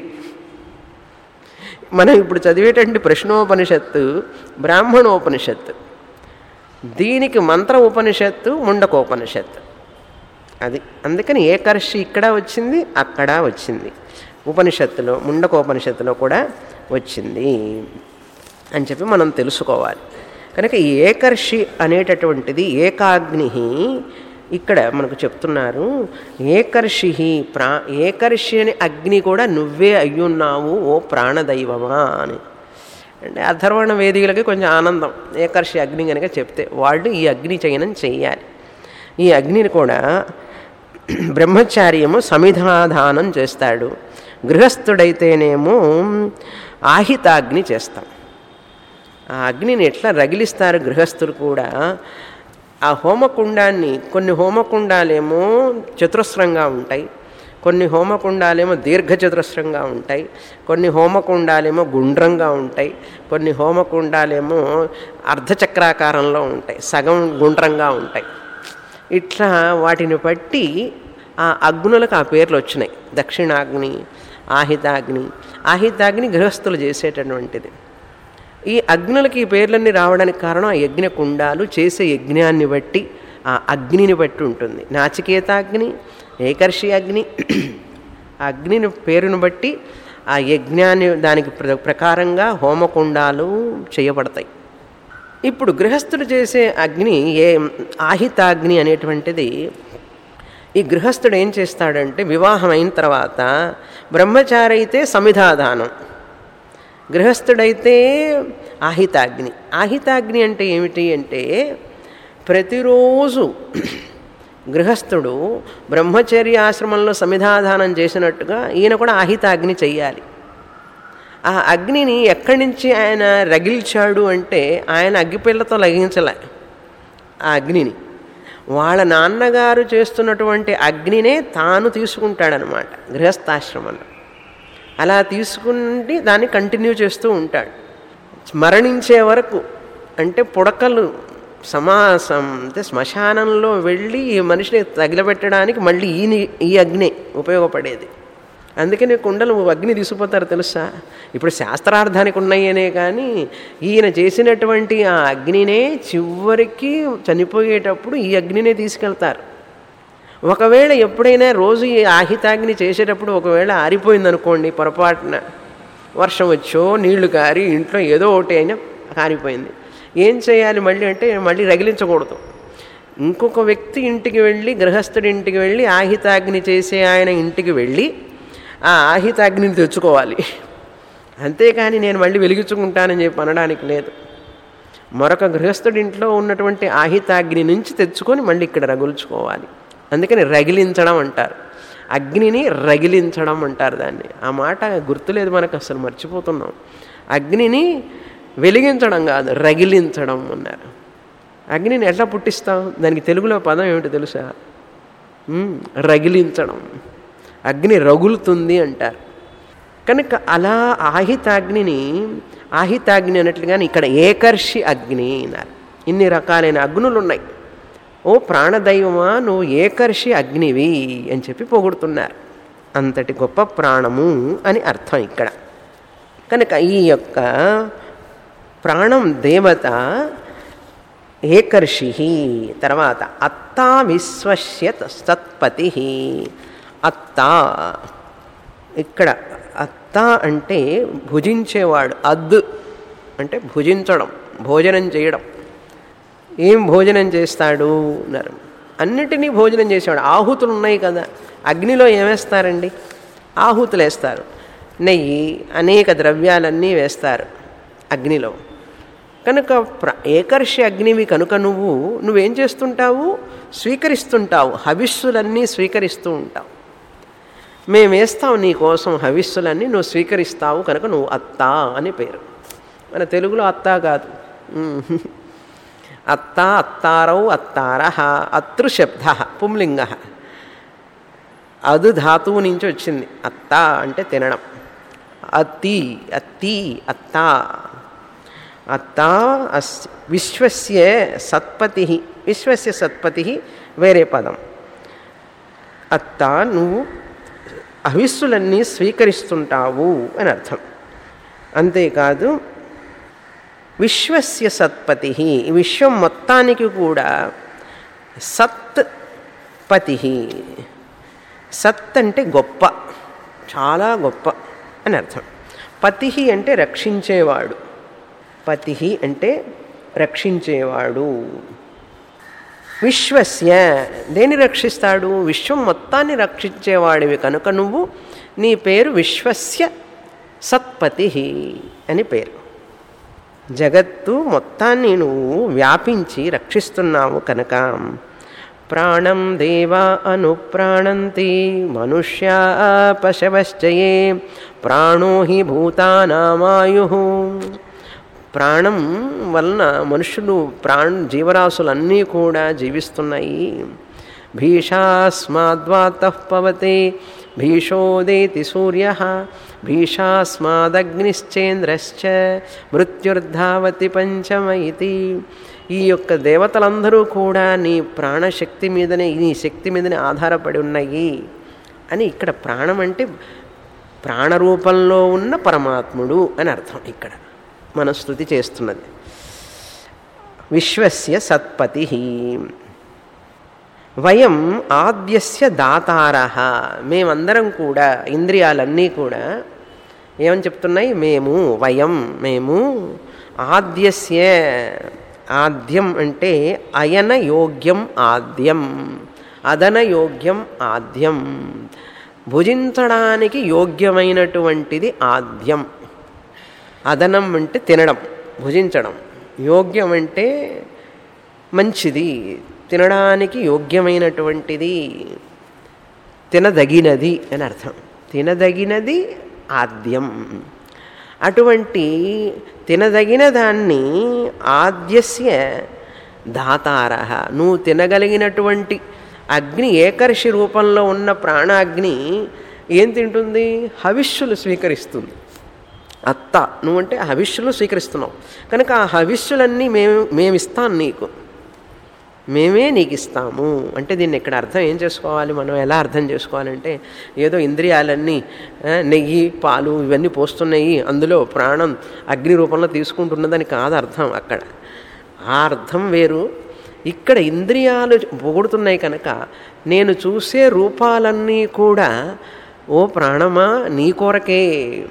మనం ఇప్పుడు చదివేటువంటి ప్రశ్నోపనిషత్తు బ్రాహ్మణోపనిషత్తు దీనికి మంత్ర ఉపనిషత్తు ముండకోపనిషత్తు అది అందుకని ఏకర్షి ఇక్కడ వచ్చింది అక్కడ వచ్చింది ఉపనిషత్తులో ముండకోపనిషత్తులో కూడా వచ్చింది అని చెప్పి మనం తెలుసుకోవాలి కనుక ఈ ఏకర్షి అనేటటువంటిది ఏకాగ్ని ఇక్కడ మనకు చెప్తున్నారు ఏకర్షి ప్రా ఏకర్షి అనే అగ్ని కూడా నువ్వే అయ్యున్నావు ఓ ప్రాణదైవమా అని అంటే అధర్వణ వేదికలకి కొంచెం ఆనందం ఏకర్షి అగ్ని కనుక చెప్తే వాళ్ళు ఈ అగ్ని చయనం చెయ్యాలి ఈ అగ్నిని కూడా బ్రహ్మచార్యము సమిధాధానం చేస్తాడు గృహస్థుడైతేనేమో ఆహితాగ్ని చేస్తాం ఆ అగ్నిని ఎట్లా రగిలిస్తారు గృహస్థులు కూడా ఆ హోమకుండాన్ని కొన్ని హోమకుండాలేమో చతురస్రంగా ఉంటాయి కొన్ని హోమకుండాలేమో దీర్ఘచతురస్రంగా ఉంటాయి కొన్ని హోమకుండాలేమో గుండ్రంగా ఉంటాయి కొన్ని హోమకుండాలేమో అర్ధచక్రాకారంలో ఉంటాయి సగం గుండ్రంగా ఉంటాయి ఇట్లా వాటిని బట్టి ఆ అగ్నులకు ఆ పేర్లు వచ్చినాయి దక్షిణాగ్ని ఆహితాగ్ని ఆహితాగ్ని గృహస్థులు చేసేటటువంటిది ఈ అగ్నులకి ఈ పేర్లన్నీ రావడానికి కారణం ఆ యజ్ఞ కుండాలు చేసే యజ్ఞాన్ని బట్టి ఆ అగ్నిని బట్టి ఉంటుంది నాచికేతాగ్ని ఏకర్షి అగ్ని ఆ అగ్నిని పేరును బట్టి ఆ యజ్ఞాన్ని దానికి ప్ర- ప్రకారంగా హోమకుండాలు చేయబడతాయి ఇప్పుడు గృహస్థుడు చేసే అగ్ని ఏ ఆహితాగ్ని అనేటువంటిది ఈ గృహస్థుడు ఏం చేస్తాడంటే వివాహం అయిన తర్వాత బ్రహ్మచారి అయితే సమిధాదానం గృహస్థుడైతే ఆహితాగ్ని ఆహితాగ్ని అంటే ఏమిటి అంటే ప్రతిరోజు గృహస్థుడు బ్రహ్మచర్య ఆశ్రమంలో సమిధాదానం చేసినట్టుగా ఈయన కూడా ఆహితాగ్ని చెయ్యాలి ఆ అగ్నిని ఎక్కడి నుంచి ఆయన రగిల్చాడు అంటే ఆయన అగ్గిపిల్లతో లగించలే ఆ అగ్నిని వాళ్ళ నాన్నగారు చేస్తున్నటువంటి అగ్నినే తాను తీసుకుంటాడనమాట గృహస్థాశ్రమంలో అలా తీసుకుండి దాన్ని కంటిన్యూ చేస్తూ ఉంటాడు మరణించే వరకు అంటే పుడకలు సమాసం అంటే శ్మశానంలో వెళ్ళి ఈ మనిషిని తగిలబెట్టడానికి మళ్ళీ ఈ ని- ఈ అగ్ని ఉపయోగపడేది అందుకని కుండలు అగ్ని తీసుకుపోతారు తెలుసా ఇప్పుడు శాస్త్రార్థానికి ఉన్నాయనే కానీ ఈయన చేసినటువంటి ఆ అగ్నినే చివరికి చనిపోయేటప్పుడు ఈ అగ్నినే తీసుకెళ్తారు ఒకవేళ ఎప్పుడైనా రోజు ఈ ఆహితాగ్ని చేసేటప్పుడు ఒకవేళ ఆరిపోయింది అనుకోండి పొరపాటున వర్షం వచ్చో నీళ్లు కారి ఇంట్లో ఏదో ఒకటి అయినా కారిపోయింది ఏం చేయాలి మళ్ళీ అంటే మళ్ళీ రగిలించకూడదు ఇంకొక వ్యక్తి ఇంటికి వెళ్ళి గృహస్థుడి ఇంటికి వెళ్ళి ఆహితాగ్ని చేసే ఆయన ఇంటికి వెళ్ళి ఆ ఆహితాగ్నిని తెచ్చుకోవాలి అంతేకాని నేను మళ్ళీ వెలిగించుకుంటానని చెప్పి అనడానికి లేదు మరొక గృహస్థుడి ఇంట్లో ఉన్నటువంటి ఆహితాగ్ని నుంచి తెచ్చుకొని మళ్ళీ ఇక్కడ రగుల్చుకోవాలి అందుకని రగిలించడం అంటారు అగ్నిని రగిలించడం అంటారు దాన్ని ఆ మాట గుర్తులేదు మనకు అసలు మర్చిపోతున్నాం అగ్నిని వెలిగించడం కాదు రగిలించడం అన్నారు అగ్నిని ఎట్లా పుట్టిస్తాం దానికి తెలుగులో పదం ఏమిటో తెలుసా ఉమ్, రగిలించడం అగ్ని రగులుతుంది అంటారు కనుక అలా ఆహితాగ్నిని ఆహితాగ్ని అన్నట్లుగానే ఇక్కడ ఏకర్షి అగ్ని అన్నారు ఇన్ని రకాలైన అగ్నులు ఉన్నాయి ఓ ప్రాణదైవమా నువ్వు ఏకర్షి అగ్నివి అని చెప్పి పొగుడుతున్నారు అంతటి గొప్ప ప్రాణము అని అర్థం ఇక్కడ కనుక ఈ యొక్క ప్రాణం దేవత ఏకర్షి తర్వాత అత్తా విశ్వస్య సత్పతి అత్తా ఇక్కడ అత్త అంటే భుజించేవాడు అద్దు అంటే భుజించడం భోజనం చేయడం ఏం భోజనం చేస్తాడు అన్నారు అన్నిటినీ భోజనం చేసేవాడు ఆహుతులు ఉన్నాయి కదా అగ్నిలో ఏమేస్తారండి ఆహుతులు వేస్తారు నెయ్యి అనేక ద్రవ్యాలన్నీ వేస్తారు అగ్నిలో కనుక ప్ర ఏకర్షి అగ్నివి కనుక నువ్వు నువ్వేం చేస్తుంటావు స్వీకరిస్తుంటావు హవిస్సులన్నీ స్వీకరిస్తూ ఉంటావు మేము వేస్తాం నీ కోసం హవిస్సులన్నీ నువ్వు స్వీకరిస్తావు కనుక నువ్వు అత్తా అని పేరు మన తెలుగులో అత్తా కాదు ఉమ్. అత్తా అత్తారౌ అత్తార అతృ శబ్ద పుంలింగ అదు ధాతువు నుంచి వచ్చింది అత్త అంటే తినడం అత్తి అత్తి అత్త అత్త అస్ విశ్వస్య సత్పతి విశ్వస్య సత్పతి వేరే పదం అత్త నువ్వు అవిస్సులన్నీ స్వీకరిస్తుంటావు అని అర్థం అంతేకాదు విశ్వస్య సత్పతి విశ్వం మొత్తానికి కూడా సత్ పతి సత్ అంటే గొప్ప చాలా గొప్ప అని అర్థం పతి అంటే రక్షించేవాడు పతి అంటే రక్షించేవాడు విశ్వస్య దేన్ని రక్షిస్తాడు విశ్వం మొత్తాన్ని రక్షించేవాడివి కనుక నువ్వు నీ పేరు విశ్వస్య సత్పతి అని పేరు జగత్తు మొత్తాన్ని నువ్వు వ్యాపించి రక్షిస్తున్నావు కనుక ప్రాణం దేవా అనుప్రాణంతి మనుష్యా పశవశ్చయే ప్రాణో హి భూతానామాయు ప్రాణం వలన మనుషులు ప్రాణ జీవరాశులన్నీ కూడా జీవిస్తున్నాయి భీషాస్మాద్వాత పవతే భీషోదేతి సూర్య భీషాస్మాదగ్నిశ్చేంద్రశ్చ మృత్యుర్ధావతి పంచమ ఇది ఈ యొక్క దేవతలందరూ కూడా నీ ప్రాణశక్తి మీదనే నీ శక్తి మీదనే ఆధారపడి ఉన్నాయి అని ఇక్కడ ప్రాణం అంటే ప్రాణరూపంలో ఉన్న పరమాత్ముడు అని అర్థం ఇక్కడ మన స్థుతి చేస్తున్నది విశ్వస్య సత్పతి వయం ఆద్యస్య దాతార మేమందరం కూడా ఇంద్రియాలన్నీ కూడా ఏమని చెప్తున్నాయి మేము వయం మేము ఆద్యస్య ఆద్యం అంటే అయన యోగ్యం ఆద్యం అదన యోగ్యం ఆద్యం భుజించడానికి యోగ్యమైనటువంటిది ఆద్యం అదనం అంటే తినడం భుజించడం యోగ్యం అంటే మంచిది తినడానికి యోగ్యమైనటువంటిది తినదగినది అని అర్థం తినదగినది ఆద్యం అటువంటి తినదగిన దాన్ని ఆద్యస్య దాతార నువ్వు తినగలిగినటువంటి అగ్ని ఏకర్షి రూపంలో ఉన్న ప్రాణాగ్ని ఏం తింటుంది హవిష్యులు స్వీకరిస్తుంది అత్త నువ్వంటే హవిష్యులు స్వీకరిస్తున్నావు కనుక ఆ హవిష్యులన్నీ మేము మేమిస్తాం నీకు మేమే నీకు ఇస్తాము అంటే దీన్ని ఇక్కడ అర్థం ఏం చేసుకోవాలి మనం ఎలా అర్థం చేసుకోవాలంటే ఏదో ఇంద్రియాలన్నీ ఆ, నెయ్యి పాలు ఇవన్నీ పోస్తున్నాయి అందులో ప్రాణం అగ్ని రూపంలో తీసుకుంటున్నదని కాదు అర్థం అక్కడ ఆ అర్థం వేరు ఇక్కడ ఇంద్రియాలు పొగుడుతున్నాయి కనుక నేను చూసే రూపాలన్నీ కూడా ఓ ప్రాణమా నీ కొరకే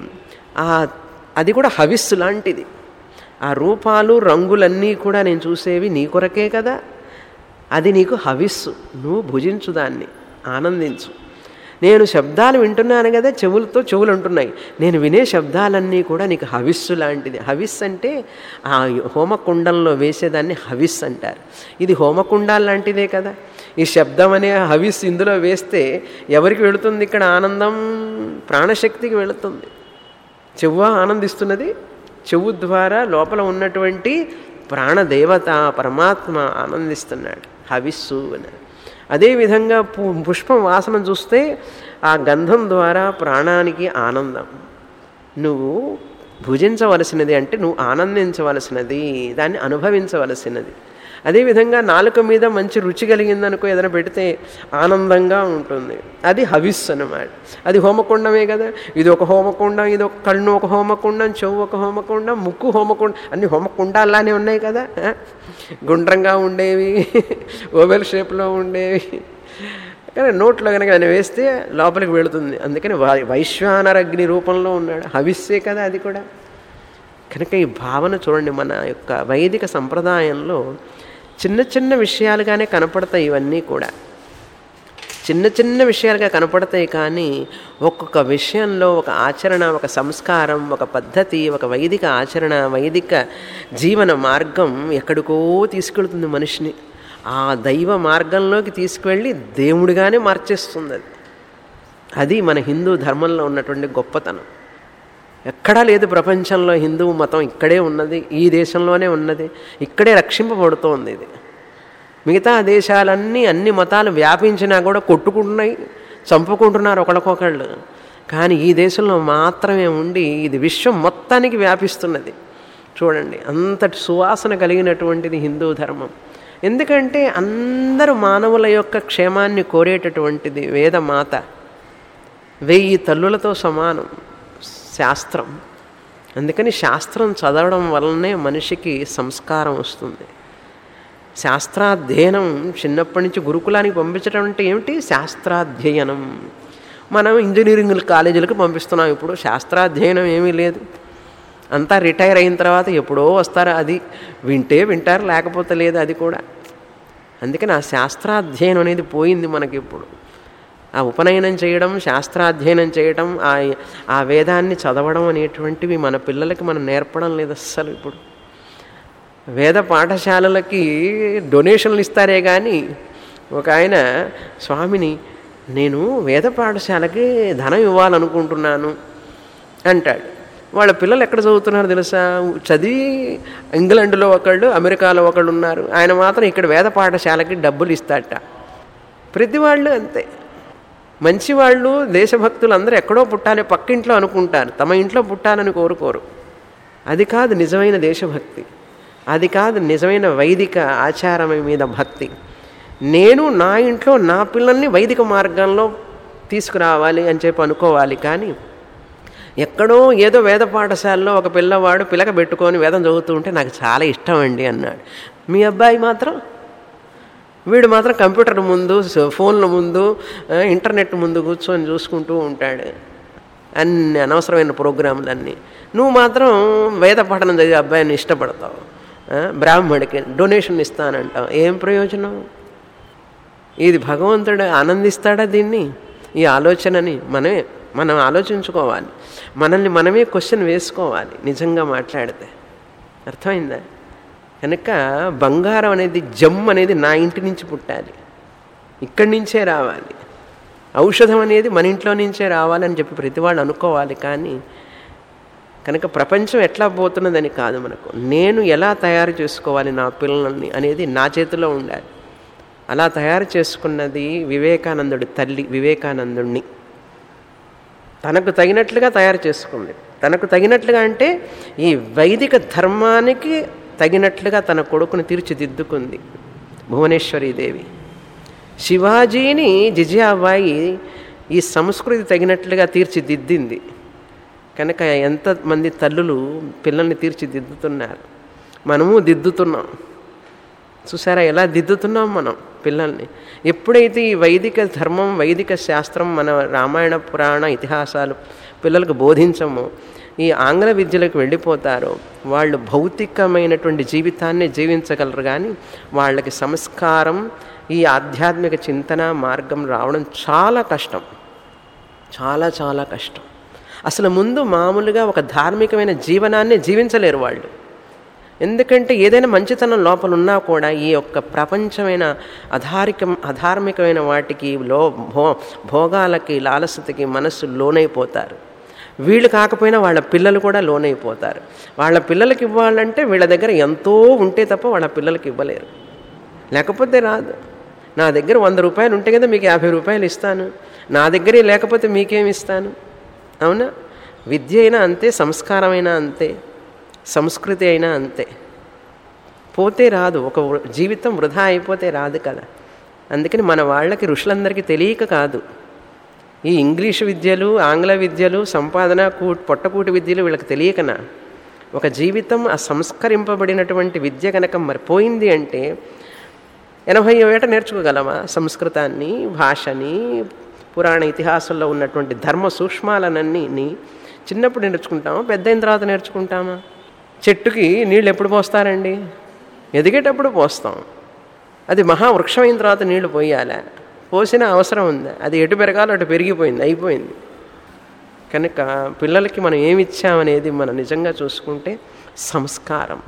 ఆ అది కూడా హవిస్సు లాంటిది ఆ రూపాలు రంగులన్నీ కూడా నేను చూసేవి నీ కొరకే కదా అది నీకు హవిస్సు నువ్వు భుజించు దాన్ని ఆనందించు నేను శబ్దాలు వింటున్నాను కదా చెవులతో చెవులు ఉంటున్నాయి నేను వినే శబ్దాలన్నీ కూడా నీకు హవిస్సు లాంటిది హవిస్ అంటే ఆ హోమకుండంలో వేసేదాన్ని హవిస్ అంటారు ఇది హోమకుండాల లాంటిదే కదా ఈ శబ్దం అనే హవిస్ ఇందులో వేస్తే ఎవరికి వెళుతుంది ఇక్కడ ఆనందం ప్రాణశక్తికి వెళుతుంది చెవ్వ ఆనందిస్తున్నది చెవు ద్వారా లోపల ఉన్నటువంటి ప్రాణదేవత పరమాత్మ ఆనందిస్తున్నాడు హవిస్సు అని అదేవిధంగా పు పుష్పం వాసన చూస్తే ఆ గంధం ద్వారా ప్రాణానికి ఆనందం నువ్వు భుజించవలసినది అంటే నువ్వు ఆనందించవలసినది దాన్ని అనుభవించవలసినది అదేవిధంగా నాలుక మీద మంచి రుచి కలిగిందనుకో ఏదైనా పెడితే ఆనందంగా ఉంటుంది అది హవిస్ అన్నమాట అది హోమకుండమే కదా ఇది ఒక హోమకుండం ఇది ఒక కళ్ళు ఒక హోమకుండం చెవు ఒక హోమకుండం ముక్కు హోమకుండం అన్ని హోమకుండాలానే ఉన్నాయి కదా ఆ? గుండ్రంగా ఉండేవి ఓవెల్ షేప్లో ఉండేవి కానీ నోట్లో కనుక ఆయన వేస్తే లోపలికి వెళుతుంది అందుకని వై- వైశ్వానర అగ్ని రూపంలో ఉన్నాడు హవిస్సే కదా అది కూడా కనుక ఈ భావన చూడండి మన యొక్క వైదిక సంప్రదాయంలో చిన్న చిన్న విషయాలుగానే కనపడతాయి ఇవన్నీ కూడా చిన్న చిన్న విషయాలుగా కనపడతాయి కానీ ఒక్కొక్క విషయంలో ఒక ఆచరణ ఒక సంస్కారం ఒక పద్ధతి ఒక వైదిక ఆచరణ వైదిక జీవన మార్గం ఎక్కడికో తీసుకెళ్తుంది మనిషిని ఆ దైవ మార్గంలోకి తీసుకువెళ్ళి దేవుడిగానే మార్చేస్తుంది అది అది మన హిందూ ధర్మంలో ఉన్నటువంటి గొప్పతనం ఎక్కడా లేదు ప్రపంచంలో హిందూ మతం ఇక్కడే ఉన్నది ఈ దేశంలోనే ఉన్నది ఇక్కడే రక్షింపబడుతోంది ఇది మిగతా దేశాలన్నీ అన్ని మతాలు వ్యాపించినా కూడా కొట్టుకుంటున్నాయి చంపుకుంటున్నారు ఒకళ్ళకొకళ్ళు కానీ ఈ దేశంలో మాత్రమే ఉండి ఇది విశ్వం మొత్తానికి వ్యాపిస్తున్నది చూడండి అంతటి సువాసన కలిగినటువంటిది హిందూ ధర్మం ఎందుకంటే అందరు మానవుల యొక్క క్షేమాన్ని కోరేటటువంటిది వేదమాత వెయ్యి తల్లులతో సమానం శాస్త్రం అందుకని శాస్త్రం చదవడం వలనే మనిషికి సంస్కారం వస్తుంది శాస్త్రాధ్యయనం చిన్నప్పటి నుంచి గురుకులానికి పంపించడం అంటే ఏమిటి శాస్త్రాధ్యయనం మనం ఇంజనీరింగ్ కాలేజీలకు పంపిస్తున్నాం ఇప్పుడు శాస్త్రాధ్యయనం ఏమీ లేదు అంతా రిటైర్ అయిన తర్వాత ఎప్పుడో వస్తారు అది వింటే వింటారు లేకపోతే లేదు అది కూడా అందుకని ఆ శాస్త్రాధ్యయనం అనేది పోయింది మనకి ఇప్పుడు ఆ ఉపనయనం చేయడం శాస్త్రాధ్యయనం చేయడం ఆ ఆ వేదాన్ని చదవడం అనేటువంటివి మన పిల్లలకి మనం నేర్పడం లేదు అస్సలు ఇప్పుడు వేద పాఠశాలలకి డొనేషన్లు ఇస్తారే కానీ ఒక ఆయన స్వామిని నేను వేద పాఠశాలకి ధనం ఇవ్వాలనుకుంటున్నాను అంటాడు వాళ్ళ పిల్లలు ఎక్కడ చదువుతున్నారు తెలుసా చదివి ఇంగ్లాండ్లో ఒకళ్ళు అమెరికాలో ఒకళ్ళు ఉన్నారు ఆయన మాత్రం ఇక్కడ వేద పాఠశాలకి డబ్బులు ఇస్తాడట ప్రతి వాళ్ళు అంతే మంచివాళ్ళు దేశభక్తులు అందరూ ఎక్కడో పుట్టాలి పక్కింట్లో అనుకుంటారు తమ ఇంట్లో పుట్టాలని కోరుకోరు అది కాదు నిజమైన దేశభక్తి అది కాదు నిజమైన వైదిక ఆచారం మీద భక్తి నేను నా ఇంట్లో నా పిల్లల్ని వైదిక మార్గంలో తీసుకురావాలి అని చెప్పి అనుకోవాలి కానీ ఎక్కడో ఏదో వేద పాఠశాలలో ఒక పిల్లవాడు పిలక పెట్టుకొని వేదం చదువుతూ ఉంటే నాకు చాలా ఇష్టం అండి అన్నాడు మీ అబ్బాయి మాత్రం వీడు మాత్రం కంప్యూటర్ ముందు స- ఫోన్ల ముందు ఆ, ఇంటర్నెట్ ముందు కూర్చొని చూసుకుంటూ ఉంటాడు అన్ని అనవసరమైన ప్రోగ్రాంలన్నీ నువ్వు మాత్రం వేద పఠనం చదివే అబ్బాయిని ఇష్టపడతావు ఆ, బ్రాహ్మడికి డొనేషన్ ఇస్తానంటావు ఏం ప్రయోజనం ఇది భగవంతుడు ఆనందిస్తాడా దీన్ని ఈ ఆలోచనని మనమే మనం ఆలోచించుకోవాలి మనల్ని మనమే క్వశ్చన్ వేసుకోవాలి నిజంగా మాట్లాడితే అర్థమైందా కనుక బంగారం అనేది జమ్ అనేది నా ఇంటి నుంచి పుట్టాలి ఇక్కడి నుంచే రావాలి ఔషధం అనేది మన ఇంట్లో నుంచే రావాలని చెప్పి ప్రతి వాళ్ళు అనుకోవాలి కానీ కనుక ప్రపంచం ఎట్లా పోతున్నదని కాదు మనకు నేను ఎలా తయారు చేసుకోవాలి నా పిల్లల్ని అనేది నా చేతిలో ఉండాలి అలా తయారు చేసుకున్నది వివేకానందుడి తల్లి వివేకానందుణ్ణి తనకు తగినట్లుగా తయారు చేసుకుంది తనకు తగినట్లుగా అంటే ఈ వైదిక ధర్మానికి తగినట్లుగా తన కొడుకుని తీర్చిదిద్దుకుంది భువనేశ్వరీదేవి శివాజీని జిజియాబాయి ఈ సంస్కృతి తగినట్లుగా తీర్చిదిద్దింది కనుక ఎంతమంది తల్లులు పిల్లల్ని తీర్చిదిద్దుతున్నారు మనము దిద్దుతున్నాం చూసారా ఎలా దిద్దుతున్నాం మనం పిల్లల్ని ఎప్పుడైతే ఈ వైదిక ధర్మం వైదిక శాస్త్రం మన రామాయణ పురాణ ఇతిహాసాలు పిల్లలకు బోధించమో ఈ ఆంగ్ల విద్యలకు వెళ్ళిపోతారో వాళ్ళు భౌతికమైనటువంటి జీవితాన్ని జీవించగలరు కానీ వాళ్ళకి సంస్కారం ఈ ఆధ్యాత్మిక చింతన మార్గం రావడం చాలా కష్టం చాలా చాలా కష్టం అసలు ముందు మామూలుగా ఒక ధార్మికమైన జీవనాన్ని జీవించలేరు వాళ్ళు ఎందుకంటే ఏదైనా మంచితనం లోపల ఉన్నా కూడా ఈ యొక్క ప్రపంచమైన అధారికం అధార్మికమైన వాటికి లో భో భోగాలకి లాలసతకి మనస్సు లోనైపోతారు వీళ్ళు కాకపోయినా వాళ్ళ పిల్లలు కూడా లోనైపోతారు వాళ్ళ పిల్లలకి ఇవ్వాలంటే వీళ్ళ దగ్గర ఎంతో ఉంటే తప్ప వాళ్ళ పిల్లలకి ఇవ్వలేరు లేకపోతే రాదు నా దగ్గర వంద రూపాయలు ఉంటే కదా మీకు యాభై రూపాయలు ఇస్తాను నా దగ్గరే లేకపోతే మీకేమి ఇస్తాను అవునా విద్య అయినా అంతే సంస్కారమైనా అంతే సంస్కృతి అయినా అంతే పోతే రాదు ఒక వృ- జీవితం వృధా అయిపోతే రాదు కదా అందుకని మన వాళ్ళకి ఋషులందరికీ తెలియక కాదు ఈ ఇంగ్లీష్ విద్యలు ఆంగ్ల విద్యలు సంపాదన కూ పొట్టకూటి విద్యలు వీళ్ళకి తెలియకనా ఒక జీవితం ఆ సంస్కరింపబడినటువంటి విద్య కనుక మరి పోయింది అంటే ఎనభై ఏట నేర్చుకోగలమా సంస్కృతాన్ని భాషని పురాణ ఇతిహాసంలో ఉన్నటువంటి ధర్మ సూక్ష్మాలనన్నీ చిన్నప్పుడు నేర్చుకుంటామా పెద్ద అయిన తర్వాత నేర్చుకుంటామా చెట్టుకి నీళ్ళు ఎప్పుడు పోస్తారండి ఎదిగేటప్పుడు పోస్తాం అది మహావృక్షం అయిన తర్వాత నీళ్లు పోయాలా పోసిన అవసరం ఉంది అది ఎటు పెరగాలో అటు పెరిగిపోయింది అయిపోయింది కనుక పిల్లలకి మనం ఏమి ఇచ్చామనేది మనం నిజంగా చూసుకుంటే సంస్కారం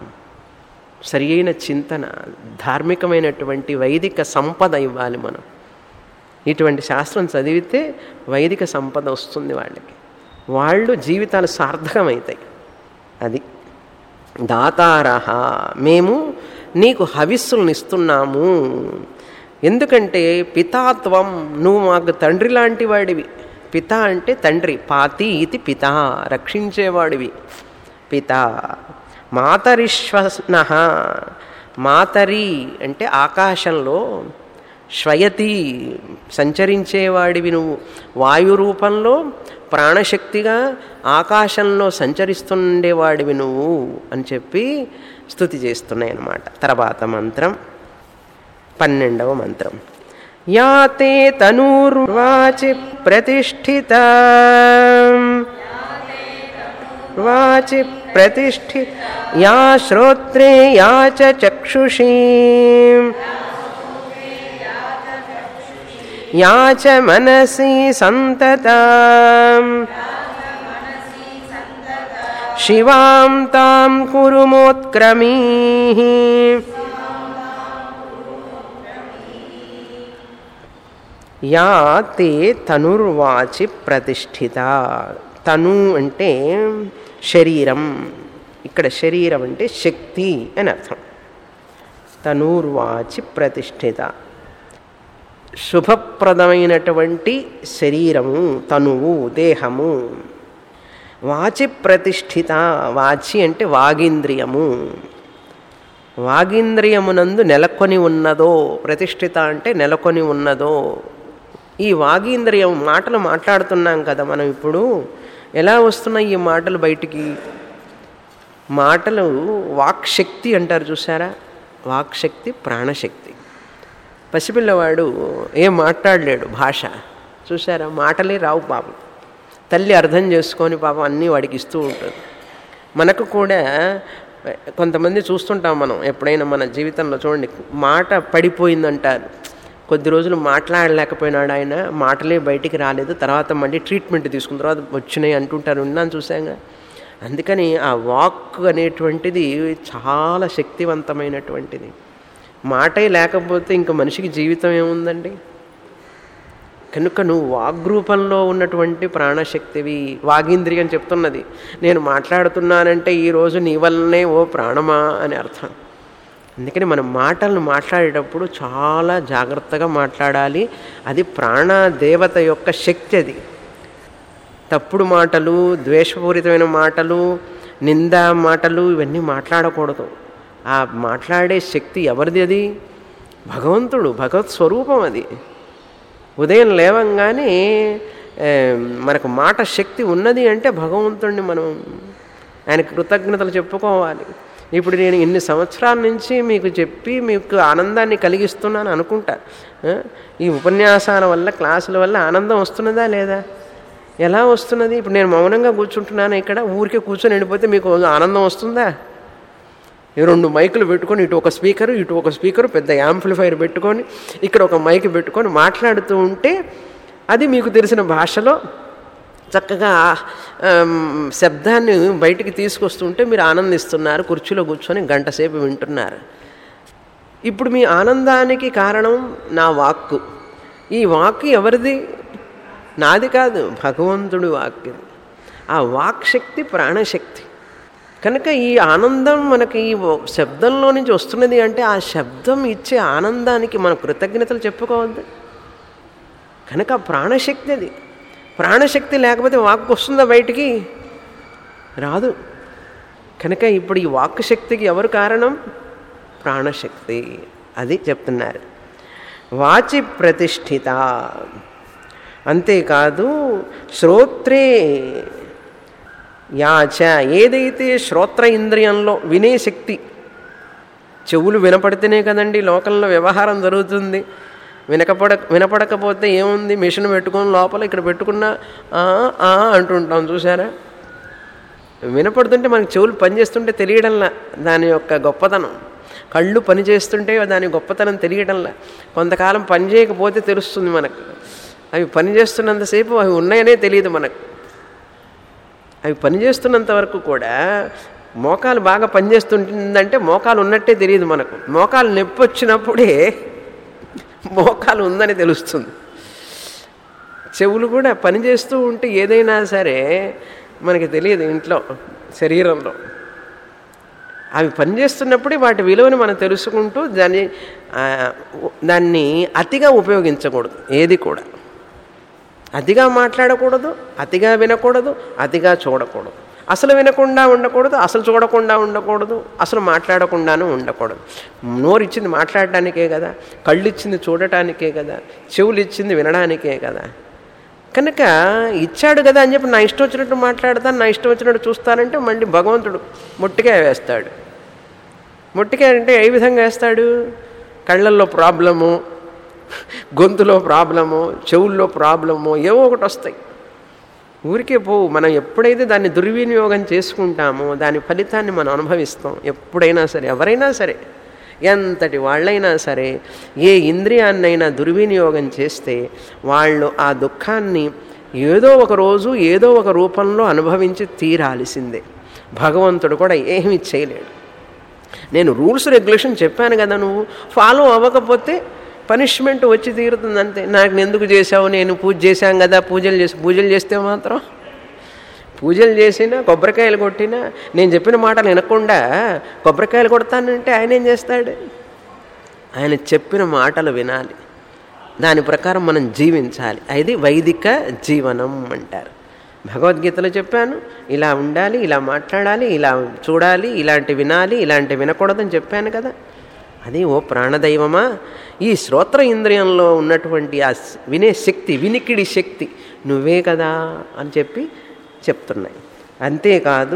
సరి అయిన చింతన ధార్మికమైనటువంటి వైదిక సంపద ఇవ్వాలి మనం ఇటువంటి శాస్త్రం చదివితే వైదిక సంపద వస్తుంది వాళ్ళకి వాళ్ళు జీవితాలు సార్థకమవుతాయి అది దాతారహ మేము నీకు హవిస్సులను ఇస్తున్నాము ఎందుకంటే పితాత్వం నువ్వు మాకు తండ్రి లాంటి వాడివి పిత అంటే తండ్రి పాతి ఇది పిత రక్షించేవాడివి పిత మాతరిశ్వన మాతరి అంటే ఆకాశంలో శ్వయతి సంచరించేవాడివి నువ్వు వాయు రూపంలో ప్రాణశక్తిగా ఆకాశంలో సంచరిస్తుండేవాడివి నువ్వు అని చెప్పి స్థుతి చేస్తున్నాయి అన్నమాట తర్వాత మంత్రం పన్నెండవ మంత్రం యాతే తనూర్వాచి ప్రతిష్ఠిత వాచి ప్రతిష్ఠి యా శ్రోత్రే యా చ చక్షుషీ యా చ మనసి సంతత శివాం తాం కురుమోత్క్రమీ యా తే తనుర్వాచి ప్రతిష్ఠిత తను అంటే శరీరం ఇక్కడ శరీరం అంటే శక్తి అని అర్థం తనూర్వాచి ప్రతిష్ఠిత శుభప్రదమైనటువంటి శరీరము తనువు దేహము వాచి ప్రతిష్ఠిత వాచి అంటే వాగీంద్రియము వాగీంద్రియమునందు నెలకొని ఉన్నదో ప్రతిష్ఠిత అంటే నెలకొని ఉన్నదో ఈ వాగీంద్రియం మాటలు మాట్లాడుతున్నాం కదా మనం ఇప్పుడు ఎలా వస్తున్నాయి ఈ మాటలు బయటికి మాటలు వాక్శక్తి అంటారు చూసారా వాక్శక్తి ప్రాణశక్తి పసిపిల్లవాడు ఏం మాట్లాడలేడు భాష చూసారా మాటలే రావు పాపం తల్లి అర్థం చేసుకొని పాపం అన్నీ వాడికి ఇస్తూ ఉంటుంది మనకు కూడా కొంతమంది చూస్తుంటాం మనం ఎప్పుడైనా మన జీవితంలో చూడండి మాట పడిపోయిందంటారు కొద్ది రోజులు మాట్లాడలేకపోయినాడు ఆయన మాటలే బయటికి రాలేదు తర్వాత మళ్ళీ ట్రీట్మెంట్ తీసుకున్న తర్వాత వచ్చినాయి అంటుంటారు విన్నాను చూసాగా అందుకని ఆ వాక్ అనేటువంటిది చాలా శక్తివంతమైనటువంటిది మాటే లేకపోతే ఇంక మనిషికి జీవితం ఏముందండి కనుక నువ్వు వాగ్రూపంలో ఉన్నటువంటి ప్రాణశక్తివి వాగీంద్రియం చెప్తున్నది నేను మాట్లాడుతున్నానంటే ఈరోజు నీ వల్లనే ఓ ప్రాణమా అని అర్థం అందుకని మనం మాటలను మాట్లాడేటప్పుడు చాలా జాగ్రత్తగా మాట్లాడాలి అది ప్రాణదేవత యొక్క శక్తి అది తప్పుడు మాటలు ద్వేషపూరితమైన మాటలు నింద మాటలు ఇవన్నీ మాట్లాడకూడదు ఆ మాట్లాడే శక్తి ఎవరిది అది భగవంతుడు భగవత్ స్వరూపం అది ఉదయం లేవంగానే మనకు మాట శక్తి ఉన్నది అంటే భగవంతుడిని మనం ఆయన కృతజ్ఞతలు చెప్పుకోవాలి ఇప్పుడు నేను ఇన్ని సంవత్సరాల నుంచి మీకు చెప్పి మీకు ఆనందాన్ని కలిగిస్తున్నాను అనుకుంటా ఈ ఉపన్యాసాల వల్ల క్లాసుల వల్ల ఆనందం వస్తున్నదా లేదా ఎలా వస్తున్నది ఇప్పుడు నేను మౌనంగా కూర్చుంటున్నాను ఇక్కడ ఊరికే కూర్చొని వెళ్ళిపోతే మీకు ఆనందం వస్తుందా ఈ రెండు మైకులు పెట్టుకొని ఇటు ఒక స్పీకరు ఇటు ఒక స్పీకరు పెద్ద యాంప్లిఫైర్ పెట్టుకొని ఇక్కడ ఒక మైక్ పెట్టుకొని మాట్లాడుతూ ఉంటే అది మీకు తెలిసిన భాషలో చక్కగా శబ్దాన్ని బయటికి తీసుకొస్తుంటే మీరు ఆనందిస్తున్నారు కుర్చీలో కూర్చొని గంట సేపు వింటున్నారు ఇప్పుడు మీ ఆనందానికి కారణం నా వాక్కు ఈ వాక్కు ఎవరిది నాది కాదు భగవంతుడి వాక్కు ఆ వాక్శక్తి ప్రాణశక్తి కనుక ఈ ఆనందం మనకి ఈ శబ్దంలో నుంచి వస్తున్నది అంటే ఆ శబ్దం ఇచ్చే ఆనందానికి మనం కృతజ్ఞతలు చెప్పుకోవద్దు కనుక ప్రాణశక్తి అది ప్రాణశక్తి లేకపోతే వాక్కు వస్తుందా బయటికి రాదు కనుక ఇప్పుడు ఈ వాక్కు శక్తికి ఎవరు కారణం ప్రాణశక్తి అది చెప్తున్నారు వాచి ప్రతిష్ఠిత అంతేకాదు శ్రోత్రే యాచ ఏదైతే శ్రోత్ర ఇంద్రియంలో వినే శక్తి చెవులు వినపడితేనే కదండి లోకంలో వ్యవహారం జరుగుతుంది వినకపోడ వినపడకపోతే ఏముంది మిషన్ పెట్టుకొని లోపల ఇక్కడ పెట్టుకున్న అంటుంటాం చూసారా వినపడుతుంటే మనకి చెవులు పనిచేస్తుంటే తెలియడంలా దాని యొక్క గొప్పతనం కళ్ళు పనిచేస్తుంటే దాని గొప్పతనం తెలియడంలా కొంతకాలం పని చేయకపోతే తెలుస్తుంది మనకు అవి పనిచేస్తున్నంతసేపు అవి ఉన్నాయనే తెలియదు మనకు అవి పనిచేస్తున్నంత వరకు కూడా మోకాలు బాగా పనిచేస్తుంటుందంటే మోకాలు ఉన్నట్టే తెలియదు మనకు మోకాలు నొప్పి వచ్చినప్పుడే మోకాలు ఉందని తెలుస్తుంది చెవులు కూడా పనిచేస్తూ ఉంటే ఏదైనా సరే మనకి తెలియదు ఇంట్లో శరీరంలో అవి పనిచేస్తున్నప్పుడే వాటి విలువని మనం తెలుసుకుంటూ దాన్ని దాన్ని అతిగా ఉపయోగించకూడదు ఏది కూడా అతిగా మాట్లాడకూడదు అతిగా వినకూడదు అతిగా చూడకూడదు అసలు వినకుండా ఉండకూడదు అసలు చూడకుండా ఉండకూడదు అసలు మాట్లాడకుండాను ఉండకూడదు నోరు ఇచ్చింది మాట్లాడటానికే కదా కళ్ళు ఇచ్చింది చూడటానికే కదా చెవులు ఇచ్చింది వినడానికే కదా కనుక ఇచ్చాడు కదా అని చెప్పి నా ఇష్టం వచ్చినట్టు మాట్లాడతాను నా ఇష్టం వచ్చినట్టు చూస్తానంటే మళ్ళీ భగవంతుడు మొట్టికాయ వేస్తాడు మొట్టికాయ అంటే ఏ విధంగా వేస్తాడు కళ్ళల్లో ప్రాబ్లము గొంతులో ప్రాబ్లము చెవుల్లో ప్రాబ్లము ఏవో ఒకటి వస్తాయి ఊరికే పోవు మనం ఎప్పుడైతే దాన్ని దుర్వినియోగం చేసుకుంటామో దాని ఫలితాన్ని మనం అనుభవిస్తాం ఎప్పుడైనా సరే ఎవరైనా సరే ఎంతటి వాళ్ళైనా సరే ఏ ఇంద్రియాన్నైనా దుర్వినియోగం చేస్తే వాళ్ళు ఆ దుఃఖాన్ని ఏదో ఒక రోజు ఏదో ఒక రూపంలో అనుభవించి తీరాల్సిందే భగవంతుడు కూడా ఏమీ చేయలేడు నేను రూల్స్ రెగ్యులేషన్ చెప్పాను కదా నువ్వు ఫాలో అవ్వకపోతే పనిష్మెంట్ వచ్చి తీరుతుంది అంతే నాకు ఎందుకు చేశావు నేను పూజ చేశాం కదా పూజలు చేసి పూజలు చేస్తే మాత్రం పూజలు చేసినా కొబ్బరికాయలు కొట్టినా నేను చెప్పిన మాటలు వినకుండా కొబ్బరికాయలు కొడతానంటే ఆయన ఏం చేస్తాడు ఆయన చెప్పిన మాటలు వినాలి దాని ప్రకారం మనం జీవించాలి అది వైదిక జీవనం అంటారు భగవద్గీతలో చెప్పాను ఇలా ఉండాలి ఇలా మాట్లాడాలి ఇలా చూడాలి ఇలాంటి వినాలి ఇలాంటి వినకూడదని చెప్పాను కదా అది ఓ ప్రాణదైవమా ఈ శ్రోత్ర ఇంద్రియంలో ఉన్నటువంటి ఆ వినే శక్తి వినికిడి శక్తి నువ్వే కదా అని చెప్పి చెప్తున్నాయి అంతేకాదు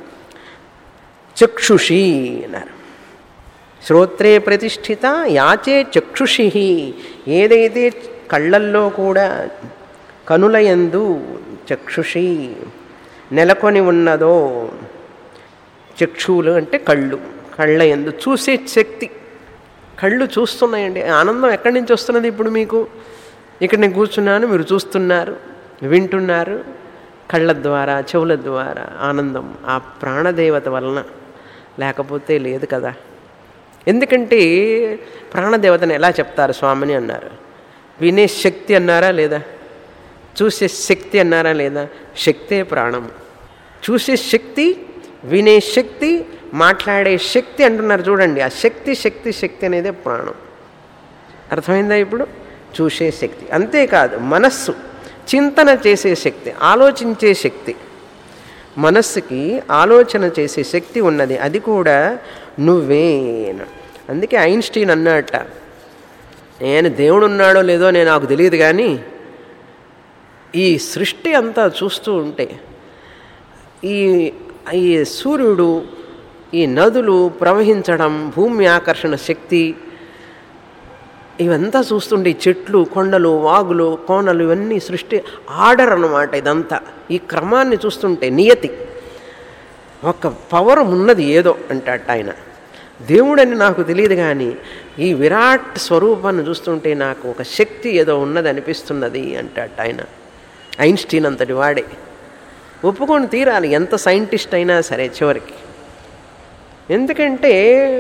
చక్షుషి అన్నారు శ్రోత్రే ప్రతిష్ఠిత యాచే చక్షుషి ఏదైతే కళ్ళల్లో కూడా కనులయందు చక్షుషి నెలకొని ఉన్నదో చక్షువులు అంటే కళ్ళు కళ్ళ ఎందు చూసే శక్తి కళ్ళు చూస్తున్నాయండి ఆనందం ఎక్కడి నుంచి వస్తున్నది ఇప్పుడు మీకు ఇక్కడ నేను కూర్చున్నాను మీరు చూస్తున్నారు వింటున్నారు కళ్ళ ద్వారా చెవుల ద్వారా ఆనందం ఆ ప్రాణదేవత వలన లేకపోతే లేదు కదా ఎందుకంటే ప్రాణదేవతను ఎలా చెప్తారు స్వామిని అన్నారు వినే శక్తి అన్నారా లేదా చూసే శక్తి అన్నారా లేదా శక్తే ప్రాణం చూసే శక్తి వినే శక్తి మాట్లాడే శక్తి అంటున్నారు చూడండి ఆ శక్తి శక్తి శక్తి అనేదే ప్రాణం అర్థమైందా ఇప్పుడు చూసే శక్తి అంతేకాదు మనస్సు చింతన చేసే శక్తి ఆలోచించే శక్తి మనస్సుకి ఆలోచన చేసే శక్తి ఉన్నది అది కూడా నువ్వేన అందుకే ఐన్స్టీన్ అన్నట్ట నేను దేవుడు ఉన్నాడో లేదో నేను నాకు తెలియదు కానీ ఈ సృష్టి అంతా చూస్తూ ఉంటే ఈ ఈ సూర్యుడు ఈ నదులు ప్రవహించడం భూమి ఆకర్షణ శక్తి ఇవంతా చూస్తుండే ఈ చెట్లు కొండలు వాగులు కోనలు ఇవన్నీ సృష్టి ఆర్డర్ అన్నమాట ఇదంతా ఈ క్రమాన్ని చూస్తుంటే నియతి ఒక పవర్ ఉన్నది ఏదో అంటాట ఆయన దేవుడని నాకు తెలియదు కానీ ఈ విరాట్ స్వరూపాన్ని చూస్తుంటే నాకు ఒక శక్తి ఏదో ఉన్నది అనిపిస్తున్నది అంటాట ఆయన ఐన్స్టీన్ అంతటి వాడే ఒప్పుకొని తీరాలి ఎంత సైంటిస్ట్ అయినా సరే చివరికి ఎందుకంటే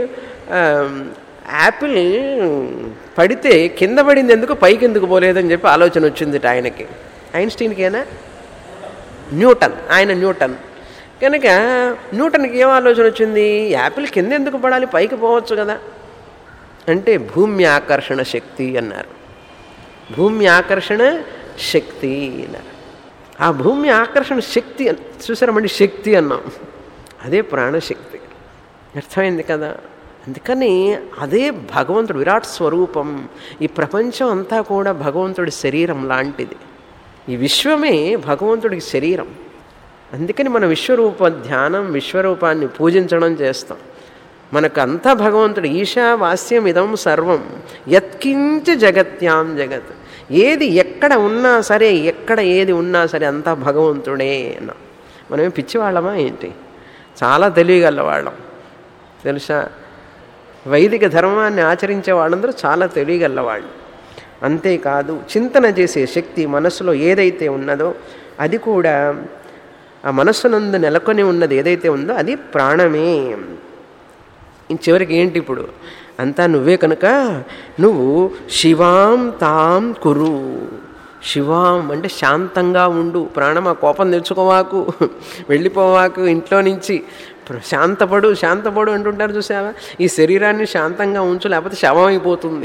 యాపిల్ పడితే కింద పడింది ఎందుకు పైకి ఎందుకు పోలేదని చెప్పి ఆలోచన వచ్చింది ఆయనకి ఐన్స్టీన్కేనా న్యూటన్ ఆయన న్యూటన్ కనుక న్యూటన్కి ఏం ఆలోచన వచ్చింది యాపిల్ కింద ఎందుకు పడాలి పైకి పోవచ్చు కదా అంటే భూమి ఆకర్షణ శక్తి అన్నారు భూమి ఆకర్షణ శక్తి అన్నారు ఆ భూమి ఆకర్షణ శక్తి చూసారమండి శక్తి అన్నాం అదే ప్రాణశక్తి అర్థమైంది కదా అందుకని అదే భగవంతుడు విరాట్ స్వరూపం ఈ ప్రపంచం అంతా కూడా భగవంతుడి శరీరం లాంటిది ఈ విశ్వమే భగవంతుడికి శరీరం అందుకని మన విశ్వరూప ధ్యానం విశ్వరూపాన్ని పూజించడం చేస్తాం మనకు అంతా భగవంతుడు ఈశావాస్యం ఇదం సర్వం యత్కించ జగత్యాం జగత్ ఏది ఎక్కడ ఉన్నా సరే ఎక్కడ ఏది ఉన్నా సరే అంతా భగవంతుడే అన్నాం మనమే పిచ్చివాళ్ళమా ఏంటి చాలా తెలియగల వాళ్ళం తెలుసా వైదిక ధర్మాన్ని ఆచరించే వాళ్ళందరూ చాలా తెలియగలవాళ్ళు అంతేకాదు చింతన చేసే శక్తి మనసులో ఏదైతే ఉన్నదో అది కూడా ఆ మనస్సునందు నెలకొని ఉన్నది ఏదైతే ఉందో అది ప్రాణమే చివరికి ఏంటి ఇప్పుడు అంతా నువ్వే కనుక నువ్వు శివాం తాం కురు శివాం అంటే శాంతంగా ఉండు ప్రాణమా కోపం తెచ్చుకోవాకు వెళ్ళిపోవాకు ఇంట్లో నుంచి శాంతపడు శాంతపడు అంటుంటారు చూసావా ఈ శరీరాన్ని శాంతంగా ఉంచు లేకపోతే శవం అయిపోతుంది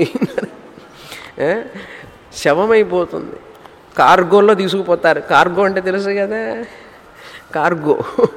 శవం అయిపోతుంది కార్గోలో తీసుకుపోతారు కార్గో అంటే తెలుసు కదా కార్గో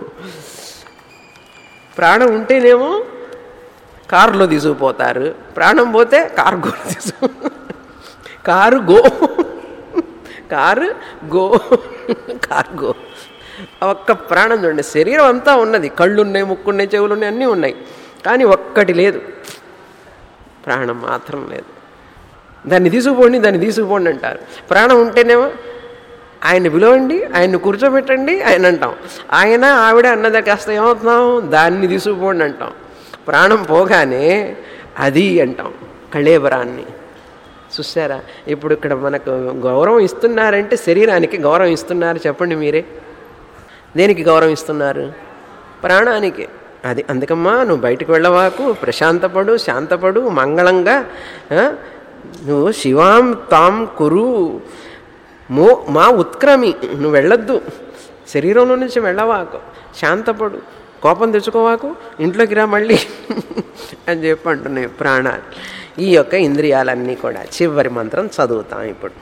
ప్రాణం ఉంటేనేమో కారులో తీసుకుపోతారు ప్రాణం పోతే కార్గో తీసుకు car go car go cargo ఒక్క ప్రాణం చూడండి శరీరం అంతా ఉన్నది కళ్ళు ఉన్నాయి ముక్కున్నాయి చెవులు ఉన్నాయి అన్నీ ఉన్నాయి కానీ ఒక్కటి లేదు ప్రాణం మాత్రం లేదు దాన్ని తీసుకుపోండి దాన్ని తీసుకుపోండి అంటారు ప్రాణం ఉంటేనేమో ఆయన పిలవండి ఆయన్ని కూర్చోబెట్టండి ఆయన అంటాం ఆయన ఆవిడ అన్నదా కాస్త ఏమవుతున్నాం దాన్ని తీసుకుపోండి అంటాం ప్రాణం పోగానే అది అంటాం కళేబరాన్ని చూసారా ఇప్పుడు ఇక్కడ మనకు గౌరవం ఇస్తున్నారంటే శరీరానికి గౌరవం ఇస్తున్నారు చెప్పండి మీరే దేనికి గౌరవం ఇస్తున్నారు ప్రాణానికి అది అందుకమ్మా నువ్వు బయటకు వెళ్ళవాకు ప్రశాంతపడు శాంతపడు మంగళంగా నువ్వు శివాం తాం కురు మో మా ఉత్క్రమి నువ్వు వెళ్ళొద్దు శరీరంలో నుంచి వెళ్ళవాకు శాంతపడు కోపం తెచ్చుకోవాకు ఇంట్లోకి రా మళ్ళీ అని చెప్పి అంటున్నాయి ప్రాణాలు ఈ యొక్క ఇంద్రియాలన్నీ కూడా చివరి మంత్రం చదువుతాం ఇప్పుడు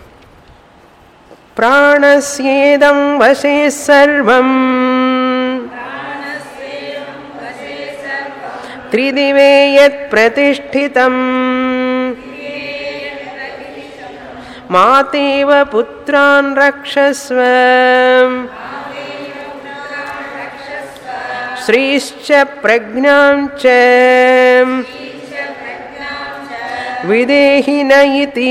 ప్రాణస్యేదం వశే సర్వం త్రిదివే యత్ ప్రతిష్ఠితం మాతేవ పుత్రాన్ రక్షస్వ శ్రీశ్చ ప్రజ్ఞాంచ విదేహిన ఇతి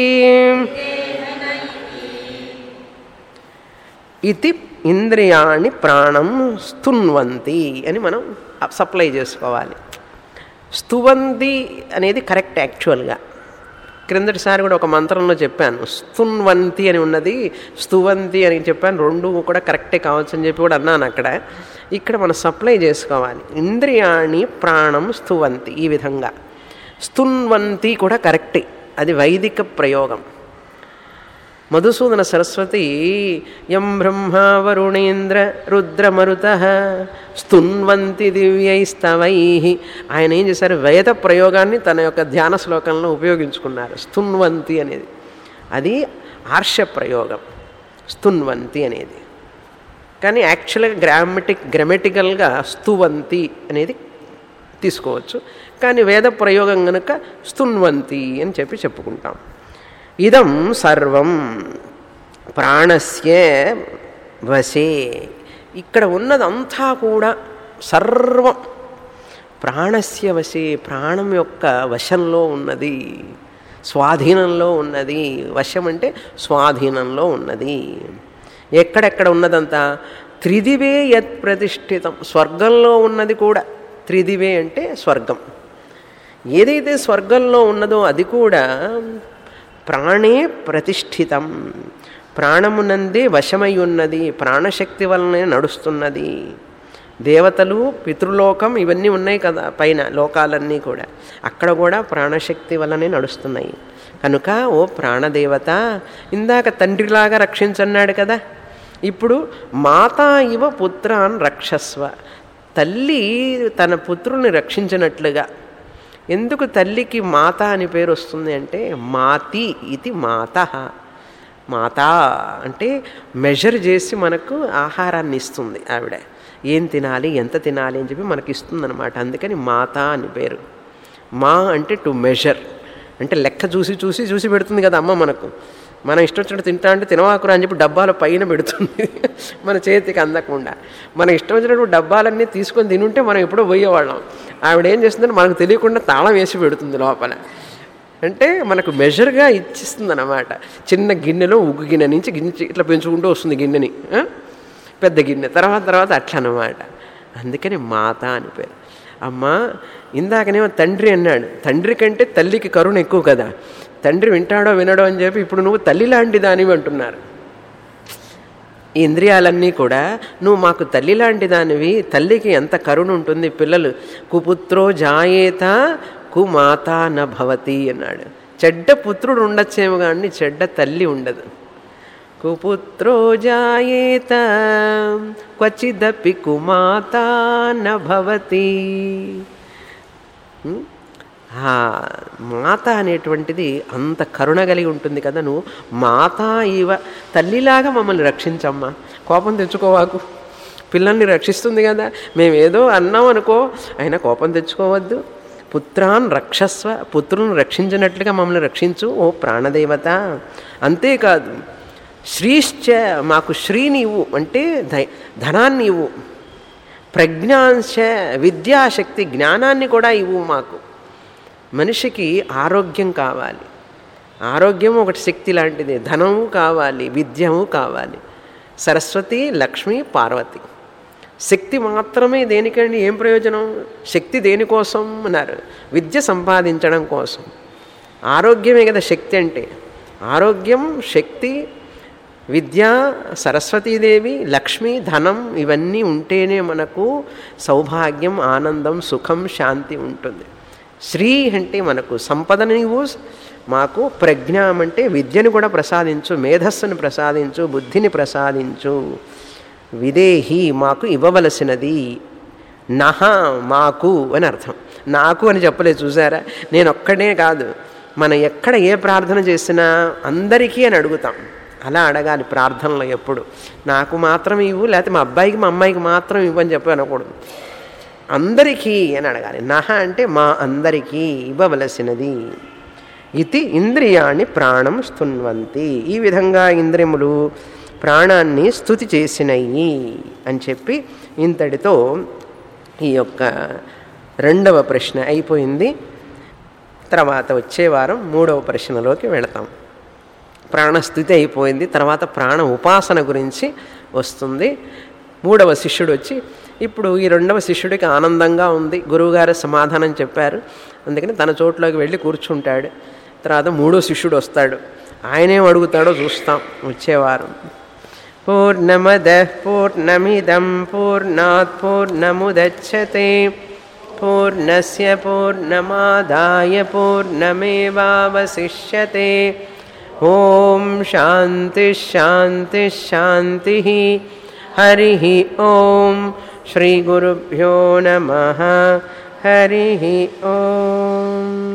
ఇది ఇంద్రియాణి ప్రాణం స్తున్వంతి అని మనం సప్లై చేసుకోవాలి స్తువంతి అనేది కరెక్ట్ యాక్చువల్గా క్రిందటిసారి కూడా ఒక మంత్రంలో చెప్పాను స్తున్వంతి అని ఉన్నది స్తువంతి అని చెప్పాను రెండు కూడా కరెక్టే కావచ్చు అని చెప్పి కూడా అన్నాను అక్కడ ఇక్కడ మనం సప్లై చేసుకోవాలి ఇంద్రియాణి ప్రాణం స్తువంతి ఈ విధంగా స్తున్వంతి కూడా కరెక్టే అది వైదిక ప్రయోగం మధుసూదన సరస్వతి యం బ్రహ్మ వరుణేంద్ర రుద్రమరుత స్తున్వంతి దివ్యైస్తవై ఆయన ఏం చేశారు వేద ప్రయోగాన్ని తన యొక్క ధ్యాన శ్లోకంలో ఉపయోగించుకున్నారు స్తున్వంతి అనేది అది ఆర్ష ప్రయోగం స్తున్వంతి అనేది కానీ యాక్చువల్గా గ్రామటిక్ గ్రామటికల్గా స్తువంతి అనేది తీసుకోవచ్చు కానీ వేద ప్రయోగం కనుక స్తున్వంతి అని చెప్పి చెప్పుకుంటాం ఇదం సర్వం ప్రాణస్య వశే ఇక్కడ ఉన్నదంతా కూడా సర్వం ప్రాణస్య వశే ప్రాణం యొక్క వశంలో ఉన్నది స్వాధీనంలో ఉన్నది వశం అంటే స్వాధీనంలో ఉన్నది ఎక్కడెక్కడ ఉన్నదంతా త్రిదివే యత్ ప్రతిష్ఠితం స్వర్గంలో ఉన్నది కూడా త్రిదివే అంటే స్వర్గం ఏదైతే స్వర్గంలో ఉన్నదో అది కూడా ప్రాణే ప్రతిష్ఠితం ప్రాణమునందే వశమై ఉన్నది ప్రాణశక్తి వలనే నడుస్తున్నది దేవతలు పితృలోకం ఇవన్నీ ఉన్నాయి కదా పైన లోకాలన్నీ కూడా అక్కడ కూడా ప్రాణశక్తి వల్లనే నడుస్తున్నాయి కనుక ఓ ప్రాణదేవత ఇందాక తండ్రిలాగా రక్షించన్నాడు కదా ఇప్పుడు మాతా ఇవ పుత్రాన్ రక్షస్వ తల్లి తన పుత్రుల్ని రక్షించినట్లుగా ఎందుకు తల్లికి మాత అని పేరు వస్తుంది అంటే మాతి ఇది మాత మాత అంటే మెజర్ చేసి మనకు ఆహారాన్ని ఇస్తుంది ఆవిడ ఏం తినాలి ఎంత తినాలి అని చెప్పి మనకి ఇస్తుంది అనమాట అందుకని మాత అని పేరు మా అంటే టు మెజర్ అంటే లెక్క చూసి చూసి చూసి పెడుతుంది కదా అమ్మ మనకు మనం ఇష్టం వచ్చినట్టు తింటా అంటే తినవాకురా అని చెప్పి డబ్బాల పైన పెడుతుంది మన చేతికి అందకుండా మన ఇష్టం వచ్చినట్టు డబ్బాలన్నీ తీసుకొని తినుంటే మనం ఎప్పుడో పోయేవాళ్ళం ఆవిడ ఏం చేస్తుందంటే మనకు తెలియకుండా తాళం వేసి పెడుతుంది లోపల అంటే మనకు మెజర్గా ఇచ్చిస్తుంది అనమాట చిన్న గిన్నెలో ఉగ్గు గిన్నె నుంచి గిన్నె ఇట్లా పెంచుకుంటూ వస్తుంది గిన్నెని ఆ? పెద్ద గిన్నె తర్వాత తర్వాత అట్లా అనమాట అందుకని మాత అని పేరు అమ్మ ఇందాకనేమో తండ్రి అన్నాడు తండ్రి కంటే తల్లికి కరుణ ఎక్కువ కదా తండ్రి వింటాడో వినడో అని చెప్పి ఇప్పుడు నువ్వు తల్లి లాంటి దానివి అంటున్నారు ఈ ఇంద్రియాలన్నీ కూడా నువ్వు మాకు తల్లి లాంటి దానివి తల్లికి ఎంత కరుణ ఉంటుంది పిల్లలు కుపుత్రో జాయేత కుమాత న భవతి అన్నాడు చెడ్డ పుత్రుడు ఉండొచ్చేమో కానీ చెడ్డ తల్లి ఉండదు కుపుత్రో జాయేత క్వచిదపి కుమాత న భవతి ఉం? ఆ మాత అనేటువంటిది అంత కరుణ కలిగి ఉంటుంది కదా నువ్వు మాత ఇవ తల్లిలాగా మమ్మల్ని రక్షించమ్మా కోపం తెచ్చుకోవాకు పిల్లల్ని రక్షిస్తుంది కదా మేము ఏదో అన్నాం అనుకో అయినా కోపం తెచ్చుకోవద్దు పుత్రాన్ రక్షస్వ పుత్రులను రక్షించినట్లుగా మమ్మల్ని రక్షించు ఓ ప్రాణదేవత అంతేకాదు శ్రీశ్చ మాకు శ్రీని ఇవ్వు అంటే ధై ధనాన్ని ఇవ్వు ప్రజ్ఞాంశ విద్యాశక్తి జ్ఞానాన్ని కూడా ఇవ్వు మాకు మనిషికి ఆరోగ్యం కావాలి ఆరోగ్యం ఒకటి శక్తి లాంటిది ధనము కావాలి విద్యము కావాలి సరస్వతి లక్ష్మి పార్వతి శక్తి మాత్రమే దేనికండి ఏం ప్రయోజనం శక్తి దేనికోసం అన్నారు విద్య సంపాదించడం కోసం ఆరోగ్యమే కదా శక్తి అంటే ఆరోగ్యం శక్తి విద్య సరస్వతీదేవి లక్ష్మి ధనం ఇవన్నీ ఉంటేనే మనకు సౌభాగ్యం ఆనందం సుఖం శాంతి ఉంటుంది శ్రీ అంటే మనకు సంపదను ఇవ్వు మాకు ప్రజ్ఞం అంటే విద్యను కూడా ప్రసాదించు మేధస్సును ప్రసాదించు బుద్ధిని ప్రసాదించు విదేహి మాకు ఇవ్వవలసినది నహ మాకు అని అర్థం నాకు అని చెప్పలేదు చూసారా నేను ఒక్కడే కాదు మనం ఎక్కడ ఏ ప్రార్థన చేసినా అందరికీ అని అడుగుతాం అలా అడగాలి ప్రార్థనలో ఎప్పుడు నాకు మాత్రం ఇవ్వు లేకపోతే మా అబ్బాయికి మా అమ్మాయికి మాత్రం ఇవ్వు అని చెప్పి అనకూడదు అందరికీ అని అడగాలి నహ అంటే మా అందరికీ ఇవ్వవలసినది ఇది ఇంద్రియాన్ని ప్రాణం స్తున్వంతి ఈ విధంగా ఇంద్రియములు ప్రాణాన్ని స్థుతి చేసినయి అని చెప్పి ఇంతటితో ఈ యొక్క రెండవ ప్రశ్న అయిపోయింది తర్వాత వచ్చే వారం మూడవ ప్రశ్నలోకి వెళతాం ప్రాణస్థితి అయిపోయింది తర్వాత ప్రాణ ఉపాసన గురించి వస్తుంది మూడవ శిష్యుడు వచ్చి ఇప్పుడు ఈ రెండవ శిష్యుడికి ఆనందంగా ఉంది గురువుగారు సమాధానం చెప్పారు అందుకని తన చోట్లోకి వెళ్ళి కూర్చుంటాడు తర్వాత మూడో శిష్యుడు వస్తాడు ఆయనేం అడుగుతాడో చూస్తాం వచ్చేవారం పూర్ణమద పూర్ణమిదం పూర్ణాత్ పూర్ణముదచ్చతే పూర్ణస్య పూర్ణమాదాయ పూర్ణమేవావశిష్యతే ఓం శాంతి శాంతి శాంతి హరి ఓం శ్రీ గురుభ్యో నమ హరి ఓం